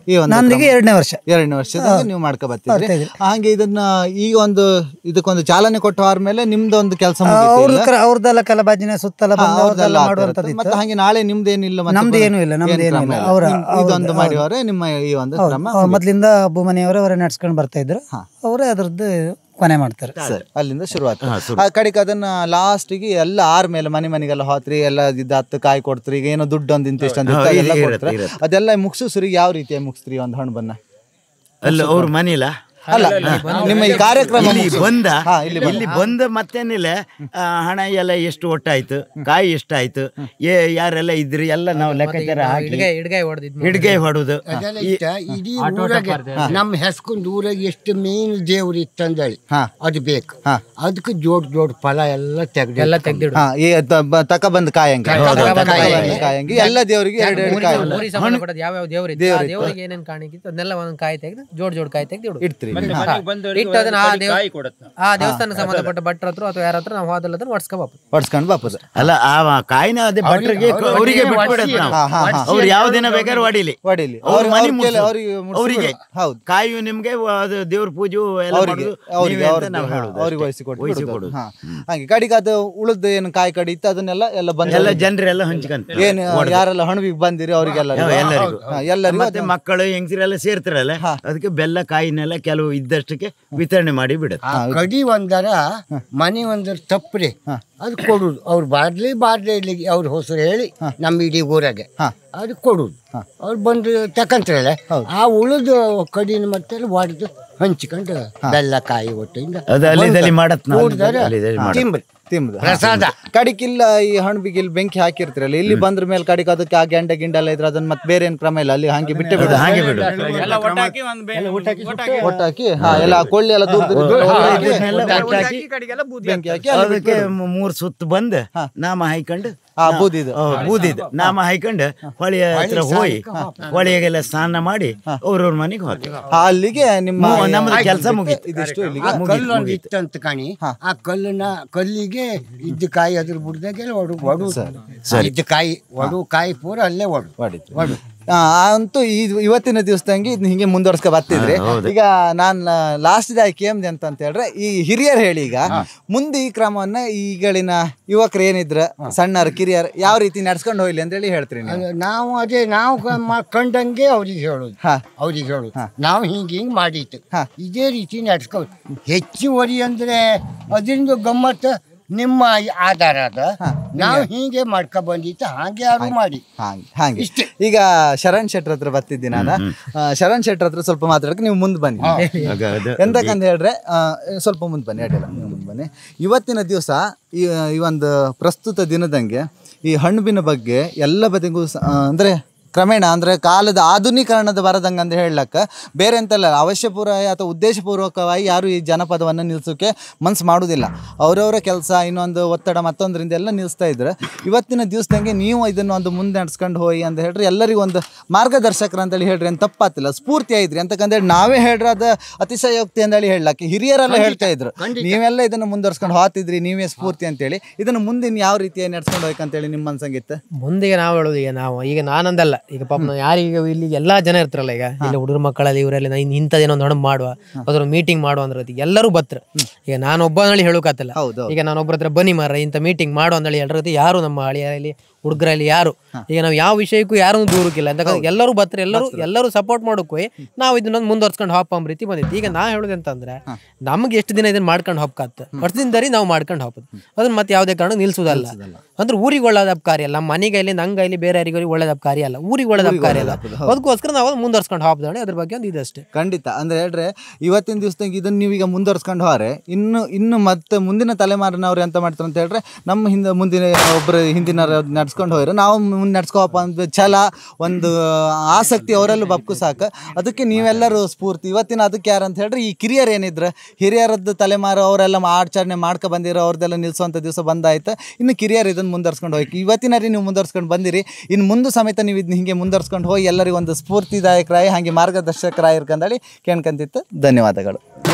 ಈ ಒಂದು ನಂದಿಗೆ ಎರಡನೇ ವರ್ಷ ಎರಡನೇ ವರ್ಷದಾಗ ನೀವು ಮಾಡ್ಕೊ ಬರ್ತಿದ್ರಿ ಹಾಗೆ ಇದನ್ನ ಈಗ ಒಂದು ಇದಕ್ಕೊಂದು ಚಾಲನೆ ಕೊಟ್ಟು ಆದ್ಮೇಲೆ ನಿಮ್ದು ಒಂದು ಕೆಲಸ ಅವ್ರ ಅವ್ರದ್ದೆಲ್ಲ ಕಲಬಾಜಿನ ಸುತ್ತಲ ಬಂದು ಅವ್ರದ್ದೆಲ್ಲ ಮಾಡುವಂತದ್ದು ಮತ್ತೆ ಹಾಗೆ ನಾಳೆ ನಿಮ್ದೇನಿಲ್ಲ ಮತ್ತೆ ನಮ್ದು ಬರೋ- ಏನೂ ಇಲ್ಲ, ನಮ್ದು ಏನ್ ಏನೂ ಕ್ರಮ ಇಲ್ಲ. ಇಲ್ಲ. ಅವ್ರ- ನಿಮ್- ಹೌದು, ಇದೊಂದು ಹೌದು. ಮಾಡಿವರೆ ನಿಮ್ಮ ಈ ಒಂದು ಕ್ರಮ ಅವ್ರು ಮೊದ್ಲಿಂದ ಮೊದಲಿಂದ ಅವರೇ ನಡ್ಸ್ಕೊಂಡು ಬರ್ತಾ ಇದ್ರು ಅವರೇ ಅದ್ರದ್ದು ಕೊನೆ ಮಾಡ್ತಾರೆ ಸರಿ ಅಲ್ಲಿಂದ ಶುರುವಾತ ಆ ಕಡೆಗೆ ಅದನ್ನ ಲಾಸ್ಟಿಗೆ ಎಲ್ಲ ಆರ್ ಮೇಲೆ ಮನೆ ಮನೆಗೆಲ್ಲ ಹೋತ್ರಿ ಎಲ್ಲ ಇದ್ ಹತ್ತು ಕಾಯಿ ಕೊಡ್ತ್ರಿ ಈಗ ಏನೋ ದುಡ್ಡು ಒಂದು ಇಂತಿಷ್ಟು ಅಂತ ಇರ್ತದೆ, ಎಲ್ಲ ಇರುತ್ತೆ, ಕೊಡ್ತಾರೆ ಅದೆಲ್ಲ ಮುಗಿಸುಸ್ರಿಗೆ ಯಾವ ರೀತಿಯಾಗಿ ಮುಗಿಸ್ತ್ರಿ ಒಂದು ಹಣ್ಣು ಬನ್ನ ಅಲ್ಲ ಅವ್ರ ಮನಿಲ ಅಲ್ಲ ನಿಮ್ಮ ಈ ಕಾರ್ಯಕ್ರಮ ಇಲ್ಲಿ ಮುಗ್ಸು. ಬಂದ ಹಾ, ಇಲ್ಲಿ ಬಂದ. ಇಲ್ಲಿ ಬಂದ ಮತ್ತೇನಿಲ್ಲ ಆ, ಹಣ ಎಲ್ಲ ಎಷ್ಟು ಒಟ್ಟಾಯ್ತು ಕಾಯಿ ಎಷ್ಟಾಯ್ತು ಏ ಯಾರೆಲ್ಲ ಇದ್ರಿ ಎಲ್ಲ ನಾವು ಲೆಕ್ಕಾಚಾರ ಹಾಕಿ ಹಿಡ್ಗೆ ಹೊಡುದು ಅದೆಲ್ಲ ಇತ್ತ ಇಡೀ ಊರಾಗೆ ನಮ್ಮ ಹೆಸ್ಕೊಂಡ್ ಊರಾಗ ಎಷ್ಟು ಮೇನ್ ದೇವ್ರು ಇತ್ತಂದೇಳಿ ಅದು ಬೇಕು ಅದಕ್ಕೆ ಜೋಡ್ ಜೋಡ್ ಫಲ ಎಲ್ಲ ತೆಗ್ದು ಎಲ್ಲ ತೆಗ್ದಿಡು ಹಾ ಈ ತ- ಬ- ತಕ ಬಂದ ಕಾಯಂಗಿ ಕಾಯಂಗಿ ಕಾಯಂಗಿ ಎಲ್ಲ ದೇವರಿಗೆ ಎರಡು ಎರಡು ಕಾಯಿ ಊರಿಗೆ ಸಂಬಂಧಪಟ್ಟ ಯಾವ ಯಾವ ದೇವ್ರು ಇತ್ತು ಆ ದೇವ್ರಿಗೆ ಏನೇನ್ ಕಾಣಿಕಿತ್ತು ಅದನ್ನೆಲ್ಲ ಒಂದೊಂದು ಕಾಯಿ ತೆಗೆದು ಜೋಡ್ ಜೋಡ್ ಕಾಯಿ ತೆಗೆದು ಇಡು ಇಡ್ತೀರಿ ಇಟ್ಟು ಅದನ್ನ ಆ ದೇವ್ ಆ ದೇವಸ್ಥಾನಕ್ಕೆ ಸಂಬಂಧಪಟ್ಟ ಭಟ್ರ ಹತ್ರ ಅಥವಾ ಯಾರ ಹತ್ರ ನಾವು ಹೋದಲ್ಲ ಅದನ್ನ ಒಡ್ಸ್ಕೋಬೇಕು ಹೊಡ್ಸ್ಕೊಂಡು ಬಾಪದ ಅಲ್ಲ ಆ ಕಾಯಿನ ಅದೇ ಭಟ್ರಿಗೆ ಅವರಿಗೆ ಬಿಟ್ಬಿಡತ್ ನಾವು ಹಾ, ಹಾ, ಹಾ. ಅವ್ರು ಯಾವ ದಿನ ಬೇಕಾದ್ರೆ ಹೊಡಿಲಿ ಹೊಡಿಲಿ ಅವ್ರ ಅವ್ರ- ಮನೆ ಅವ್ರ ಮುಗ್ಸು. ಕೆಲ- ಅವ್ರಿಗೆ ಮುಗ್ಸು ಅವ್ರಿಗೆ ಬಿಡು. ಹೌದು ಕಾಯು ನಿಮ್ಗೆ ಅದು ದೇವ್ರ ಪೂಜೆ ಎಲ್ಲ ಅವ್ರಿಗೆ ಮಾಡೋದು ಅವ್ರಿಗೆ ನೀವೇ ಅಂತ ಅವ್ರಿಗೆ ನಾವು ಹಾ, ಹೇಳೋದು ಅವ್ರಿಗೆ ಅಷ್ಟೇ. ವಹಿಸಿ ಕೊಟ್ಟು ವಹಿಸಿ ಬಿಡುದು. ಕೊಡೋದು. ಹಾ ಹಾಗೆ ಕಡಿಗೆ ಅದು ಉಳಿದ ಏನು ಕಾಯಿ ಕಡಿ ಇತ್ತು ಅದನ್ನೆಲ್ಲ ಎಲ್ಲ ಬಂದ ಎಲ್ಲ ಜನರೆಲ್ಲ ಹಂಚ್ಕಂತ ಏನು ಯಾರೆಲ್ಲ ಹಣವಿಗೆ ಬಂದಿರಿ ಅವರಿಗೆಲ್ಲ ಎಲ್ಲರಿಗೂ ಎಲ್ಲರಿಗೂ ಮತ್ತೆ ಮಕ್ಕಳು ಹೆಂಗಸರೆಲ್ಲ ಸೇರ್ತಾರಲ್ಲ ಅದಕ್ಕೆ ಬೆಲ್ಲ ಕಾಯಿನೆಲ್ಲ ಕೆಲವು ಇದ್ದಷ್ಟಕ್ಕೆ ವಿತರಣೆ ಮಾಡಿ ಬಿಡುತ್ತೆ ಆ ಕಡಿ ಒಂದರ ಮನೆ ಒಂದರ ತಪ್ಪ್ರಿ ಅದು ಕೊಡುದು ಅವ್ರು ಬಾರ್ಲಿ ಬಾರ್ಲಿ ಇಲ್ಲಿ ಅವ್ರ ಹೆಸರು ಹೇಳಿ ನಮ್ಮ ಇಡೀ ಊರಾಗೆ ಅದು ಕೊಡುದು ಅವ್ರು ಬಂದು ತಕಂತಾರಲ್ಲ ಆ ಉಳಿದು ಕಡಿನ ಮತ್ತೆ ಹೊಡೆದು ಹಂಚ್ಕೊಂಡು ಬೆಲ್ಲ ಕಾಯಿ ಒಟ್ಟಿಂದ ಅದು ಅಲ್ಲಿ ಇದಲ್ಲಿ ಮಾಡತ್ ನಾವು. ಕೂಡ್ದಾರೆ ಅಲ್ಲಿ ಇದಲ್ಲಿ ಮಾಡತ್. ತಿಂಬ್ರಿ. ತಿಂಬುದು ಪ್ರಸಾದ. ಕಡಿಕಿಲ್ಲ ಈ ಹಣ್ಬಿಗೆ ಇಲ್ಲಿ ಬೆಂಕಿ ಹಾಕಿರ್ತೀರಲ್ಲ ಇಲ್ಲಿ ಬಂದ್ರ ಮೇಲೆ ಕಡಿಗೆ ಅದಕ್ಕೆ ಆ ಗೆಂಡ ಗಿಂಡ ಎಲ್ಲ ಇದ್ರೆ ಅದನ್ನ ಮತ್ತೆ ಬೇರೆ ಏನ್ ಕ್ರಮ ಇಲ್ಲ ಅಲ್ಲಿ ಹಾಗೆ ಬಿಟ್ಟೆ ಬಿಡು ಹಾಗೆ ಬಿಡು ಒಟ್ಟಾಕಿ ಹಾ ಎಲ್ಲ ಆ ಕೊಳ್ಳಿ ಎಲ್ಲ ದೂರ ದೂರ ದೂರ ಹಾಕಿ ಅದನ್ನೆಲ್ಲ ಒಟ್ಟಾಕಿ ಕಡೆಗೆಲ್ಲ ಬೂದಿ ಬೆಂಕಿ ಹಾಕಿ ಅಲ್ಲಿ ಅದಕ್ಕೆ ಮೂ- ಮೂರ್ ಸುತ್ತು ಬಂದ್ ನಾಮ ಹಾಯ್ಕೊಂಡು ಆ ಬೂದಿದು ಆ, ಬೂದಿದ್ದು ನಾಮ ಹಾಯ್ಕೊಂಡು ಹೊಳೆಯ ಹತ್ರ ಹೋಗಿ ಹೊಳೆಗೆಲ್ಲ ಸ್ನಾನ ಮಾಡಿ ಅವ್ರವ್ರ ಮನೆಗೆ ಹೋಗ್ತೀವಿ ಆ, ಅಲ್ಲಿಗೆ ನಿಮ್ಮ ಮು- ನಮ್ಮದು ಕೆಲಸ ಮುಗೀತು ಇದಿಷ್ಟು ಇಲ್ಲಿಗೆ ಆ ಕಲ್ಲು ಒಂದು ಇತ್ತಂತ ಕಾಣಿ ಆ ಕಲ್ಲನ್ನ ಕಲ್ಲಿಗೆ ಇದ್ದ ಕಾಯಿ ಅದ್ರ ಬುಡ್ದಾಗೆಲ್ಲ ಒಡು ಒಡು ಇದ್ದ ಕಾಯಿ ಒಡು ಕಾಯಿ ಪೂರ ಅಲ್ಲೇ ಒಡು ಮಾಡಿದ್ರು ಒಡು ಆ, ಅಂತೂ ಈ ಇವತ್ತಿನ ದಿವಸದಂಗೆ ಇದನ್ನ ಹಿಂಗೆ ಮುಂದುವರ್ಸ್ಕೊ ಬರ್ತಿದ್ರಿ ಈಗ ನಾನು ಲಾಸ್ಟ್ ಆಯ್ಕೆ ಏಮ್ದೆ ಅಂತ ಅಂತ ಹೇಳಿದ್ರೆ ಈ ಹಿರಿಯರು ಹೇಳಿ ಈಗ ಮುಂದೆ ಈ ಕ್ರಮವನ್ನ ಈಗಳಿನ ಯುವಕರು ಏನಿದ್ರ ಸಣ್ಣರು ಕಿರಿಯರು ಯಾವ ರೀತಿ ನಡ್ಸ್ಕೊಂಡು ಹೋಗ್ಲಿ ಅಂತ ಹೇಳಿ ಹೇಳ್ತೀರಿ ನೀವು ಅದು ನಾವು ಅದೇ ನಾವು ಕ- ಮ- ಕಂಡಂಗೆ ಅವ್ರಿಗೆ ಹೇಳೋದು ಹಾ. ಅವ್ರಿಗೆ ಹೇಳೋದು ನಾವು ಹಿಂಗೆ ಹಿಂಗೆ ಮಾಡಿತ್ತು ಇದೇ ರೀತಿ ನಡ್ಸ್ಕೊ ಹೆಚ್ಚುವರಿ ಅಂದ್ರೆ ಅದರಿಂದ ಗಮ್ಮತ್ತು ನಿಮ್ಮ ಆಧಾರ ಅದ ನಾವು ಹೀಗೆ ಮಾಡ್ಕೊ ಬಂದಿತ್ತು ಹಾಗೆ ಯಾರು ಮಾಡಿ ಹಾಗೆ ಹಾಗೆ ಈಗ ಶರಣ್ ಶೆಟ್ರ್ ಹತ್ರ ಬರ್ತಿದ್ದಿ ನಾನು ಆ, ಶರಣ್ ಶೆಟ್ರ್ ಹತ್ರ ಸ್ವಲ್ಪ ಮಾತಾಡಕ್ಕೆ ನೀವು ಮುಂದೆ ಬನ್ನಿ ಆಗ ಅದು- ಎಂತಕ್ಕಂತ ಹೇಳಿದ್ರೆ ಆ, ಸ್ವಲ್ಪ ಮುಂದೆ ಬನ್ನಿ ಅಡ್ಡಿಲ್ಲ ನೀವು ಮುಂದೆ ಬನ್ನಿ ಇವತ್ತಿನ ದಿವಸ ಈ ಈ ಒಂದು ಪ್ರಸ್ತುತ ದಿನದಂಗೆ ಈ ಹಣ್ಬಿನ ಬಗ್ಗೆ ಎಲ್ಲ ಬದಿಗೂ ಸ- ಆ, ಅಂದ್ರೆ ಕ್ರಮೇಣ ಅಂದ್ರೆ ಕಾಲದ ಆಧುನೀಕರಣದ ಬರದಂಗೆ ಅಂತ ಹೇಳಕ್ಕ ಬೇರೆ ಎಂತಲ್ಲ ಅವಶ್ಯಪೂರ್ವ ಅಥವಾ ಉದ್ದೇಶಪೂರ್ವಕವಾಗಿ ಯಾರು ಈ ಜನಪದವನ್ನು ನಿಲ್ಸೋಕೆ ಮನ್ಸು ಮಾಡೋದಿಲ್ಲ ಅವರವರ ಕೆಲಸ ಇನ್ನೊಂದು ಒತ್ತಡ ಮತ್ತೊಂದರಿಂದ ಎಲ್ಲ ನಿಲ್ಲಿಸ್ತಾ ಇದ್ರೆ ಇವತ್ತಿನ ದಿವಸದಂಗೆ ನೀವು ಇದನ್ನು ಒಂದು ಮುಂದೆ ನಡ್ಸ್ಕೊಂಡು ಹೋಗಿ ಅಂತ ಹೇಳ್ರಿ ಎಲ್ಲರಿಗೂ ಒಂದು ಮಾರ್ಗದರ್ಶಕರು ಅಂತೇಳಿ ಹೇಳ್ರಿ ಅಂತ ತಪ್ಪಾತಿಲ್ಲ ಸ್ಫೂರ್ತಿ ಆಯ್ತ್ರಿ ಅಂತಕ್ಕಂದೇಳಿ ನಾವೇ ಹೇಳ್ರಿ ಅದು ಅತಿಶಯೋಕ್ತಿ ಅಂತೇಳಿ ಹೇಳಕ್ಕೆ ಹಿರಿಯರೆಲ್ಲ ಹೇಳ್ತಾ ಇದ್ರು ನೀವೆಲ್ಲ ಇದನ್ನು ಮುಂದುವರ್ಸ್ಕೊಂಡು ಹೋಗ್ತಿದ್ರಿ ನೀವೇ ಸ್ಫೂರ್ತಿ ಅಂತೇಳಿ ಇದನ್ನು ಮುಂದಿನ ಯಾವ ರೀತಿಯಾಗಿ ನಡ್ಸ್ಕೊಂಡು ಹೋಗ್ಬೇಕಂತೇಳಿ ನಿಮ್ಮ ಮನ್ಸಂಗಿತ್ತು ಮುಂದೆಗೆ ನಾವು ಹೇಳೋದು ಈಗ ನಾವು ಈಗ ನಾನಂದಲ್ಲ ಈಗ ಪಾಪ ನಾವು ಯಾರಿಗೆ ಇಲ್ಲಿ ಎಲ್ಲಾ ಜನ ಇರ್ತಾರಲ್ಲ ಈಗ ಇಲ್ಲಿ ಹುಡುಗರ ಮಕ್ಕಳಲ್ಲಿ ಇವರಲ್ಲಿ ನಾ ಇನ್ ಇಂಥದ್ದೇನೋ ಒಂದು ಹಣ ಮಾಡುವ ಅದ್ರ ಮೀಟಿಂಗ್ ಮಾಡುವ ಅಂದ್ರೆ ಅದು ಎಲ್ಲರೂ ಬತ್ರ ಈಗ ನಾನು ಒಬ್ಬನಲ್ಲಿ ಹೇಳೋಕಾತಲ್ಲ ಹೌದು. ಈಗ ನಾನು ಒಬ್ಬರ ಹತ್ರ ಬನ್ನಿ ಮಾರ ಇಂಥ ಮೀಟಿಂಗ್ ಮಾಡು ಅಂದೇಳಿ ಎಲ್ಲರ ಯಾರು ನಮ್ಮ ಹಳಿಯಲ್ಲಿ ಹುಡುಗರಲ್ಲಿ ಯಾರು ಈಗ ನಾವು ಯಾವ ವಿಷಯಕ್ಕೂ ಯಾರು ದೂರಕ್ಕಿಲ್ಲ ಅಂತ ಎಲ್ಲರೂ ಬತ್ರ ಎಲ್ಲರೂ ಎಲ್ಲರೂ ಸಪೋರ್ಟ್ ಮಾಡೋಕ್ಕೂ ನಾವು ಇದನ್ನೊಂದು ಮುಂದುವರ್ಸ್ಕೊಂಡು ಹಾಪ ರೀತಿ ಬಂದಿತ್ತು ಈಗ ನಾ ಹೇಳೋದು ಅಂತಂದ್ರೆ ನಮ್ಗೆ ಎಷ್ಟು ದಿನ ಇದನ್ನ ಮಾಡ್ಕೊಂಡು ಹೋಗ್ಕಾತ ವರ್ಷದಿಂದರಿ ನಾವು ಮಾಡ್ಕೊಂಡು ಹೋಗ್ಬೋದು ಅದನ್ನ ಮತ್ತೆ ಯಾವುದೇ ಕಾರಣ ನಿಲ್ಸುದಲ್ಲ ಅಂದ್ರೆ ಊರಿಗೆ ಒಳ್ಳೇದ ಕಾರ್ಯ ಅಲ್ಲ ನಮ್ಮ ಮನೆಗೆ ಇಲ್ಲಿ ನಂಗೆ ಬೇರೆ ಯಾರಿಗೂ ಒಳ್ಳೇದ ಕಾರ್ಯ ಅಲ್ಲ ಊರಿಗೆ ಒಳ್ಳೇದ ಕಾರ್ಯ ಅಲ್ಲ ಅದಕ್ಕೋಸ್ಕರ ನಾವು ಅದನ್ನ ಮುಂದುವರ್ಸ್ಕೊಂಡು ಹೋಗ್ದೋಣ ಅದ್ರ ಬಗ್ಗೆ ಒಂದು ಇದಷ್ಟೇ ಖಂಡಿತ ಅಂದ್ರೆ ಹೇಳ್ರೆ ಇವತ್ತಿನ ದಿವಸದಾಗ ಇದನ್ನ ನೀವೀಗ ಮುಂದುವರ್ಸ್ಕೊಂಡು ಹೋರೆ ಇನ್ನು ಇನ್ನು ಮತ್ತೆ ಮುಂದಿನ ತಲೆಮಾರಿನವ್ರು ಎಂತ ಮಾಡ್ತಾರೆ ಅಂತ ಹೇಳ್ರೆ ನಮ್ಮ ಹಿಂದೆ ಮುಂದಿನ ಒಬ್ಬರು ಹಿಂದಿನ ನಡ್ಸ್ಕೊಂಡು ಹೋಯ್ರೆ ನಾವು ಮುಂದೆ ನಡ್ಸ್ಕೋಪ್ಪ ಅಂತ ಛಲ ಒಂದು ಆಸಕ್ತಿ ಅವರಲ್ಲೂ ಬಬ್ಕು ಸಾಕು ಅದಕ್ಕೆ ನೀವೆಲ್ಲರೂ ಸ್ಫೂರ್ತಿ ಇವತ್ತಿನ ಅದಕ್ಕೆ ಯಾರು ಅಂತ ಹೇಳ್ರೆ ಈ ಕಿರಿಯರು ಏನಿದ್ರೆ ಹಿರಿಯರದ್ದು ತಲೆಮಾರು ಅವರೆಲ್ಲ ಆಚರಣೆ ಮಾಡ್ಕೊ ಬಂದಿರೋ ಅವ್ರದ್ದೆಲ್ಲ ನಿಲ್ಸುವಂಥ ದಿವಸ ಬಂದಾಯ್ತು ಇನ್ನು ಕಿರಿಯರು ಇದನ್ನು ಮುಂದುವರ್ಸ್ಕೊಂಡು ಹೋಗಿ ಇವತ್ತಿನ ರೀ ನೀವು ಮುಂದುವರ್ಸ್ಕೊಂಡು ಬಂದಿರಿ ಇನ್ನು ಮುಂದೆ ಸಮೇತ ನೀವು ಇದನ್ನ ಹಿಂಗೆ ಮುಂದುವರ್ಸ್ಕೊಂಡು ಹೋಗಿ ಎಲ್ಲರಿಗೂ ಒಂದು ಸ್ಫೂರ್ತಿದಾಯಕರಾಗಿ ಹಾಗೆ ಮಾರ್ಗದರ್ಶಕರಾಗಿರ್ಕಂದೇಳಿ ಕೇಳ್ಕೊಂತಿತ್ತು ಧನ್ಯವಾದಗಳು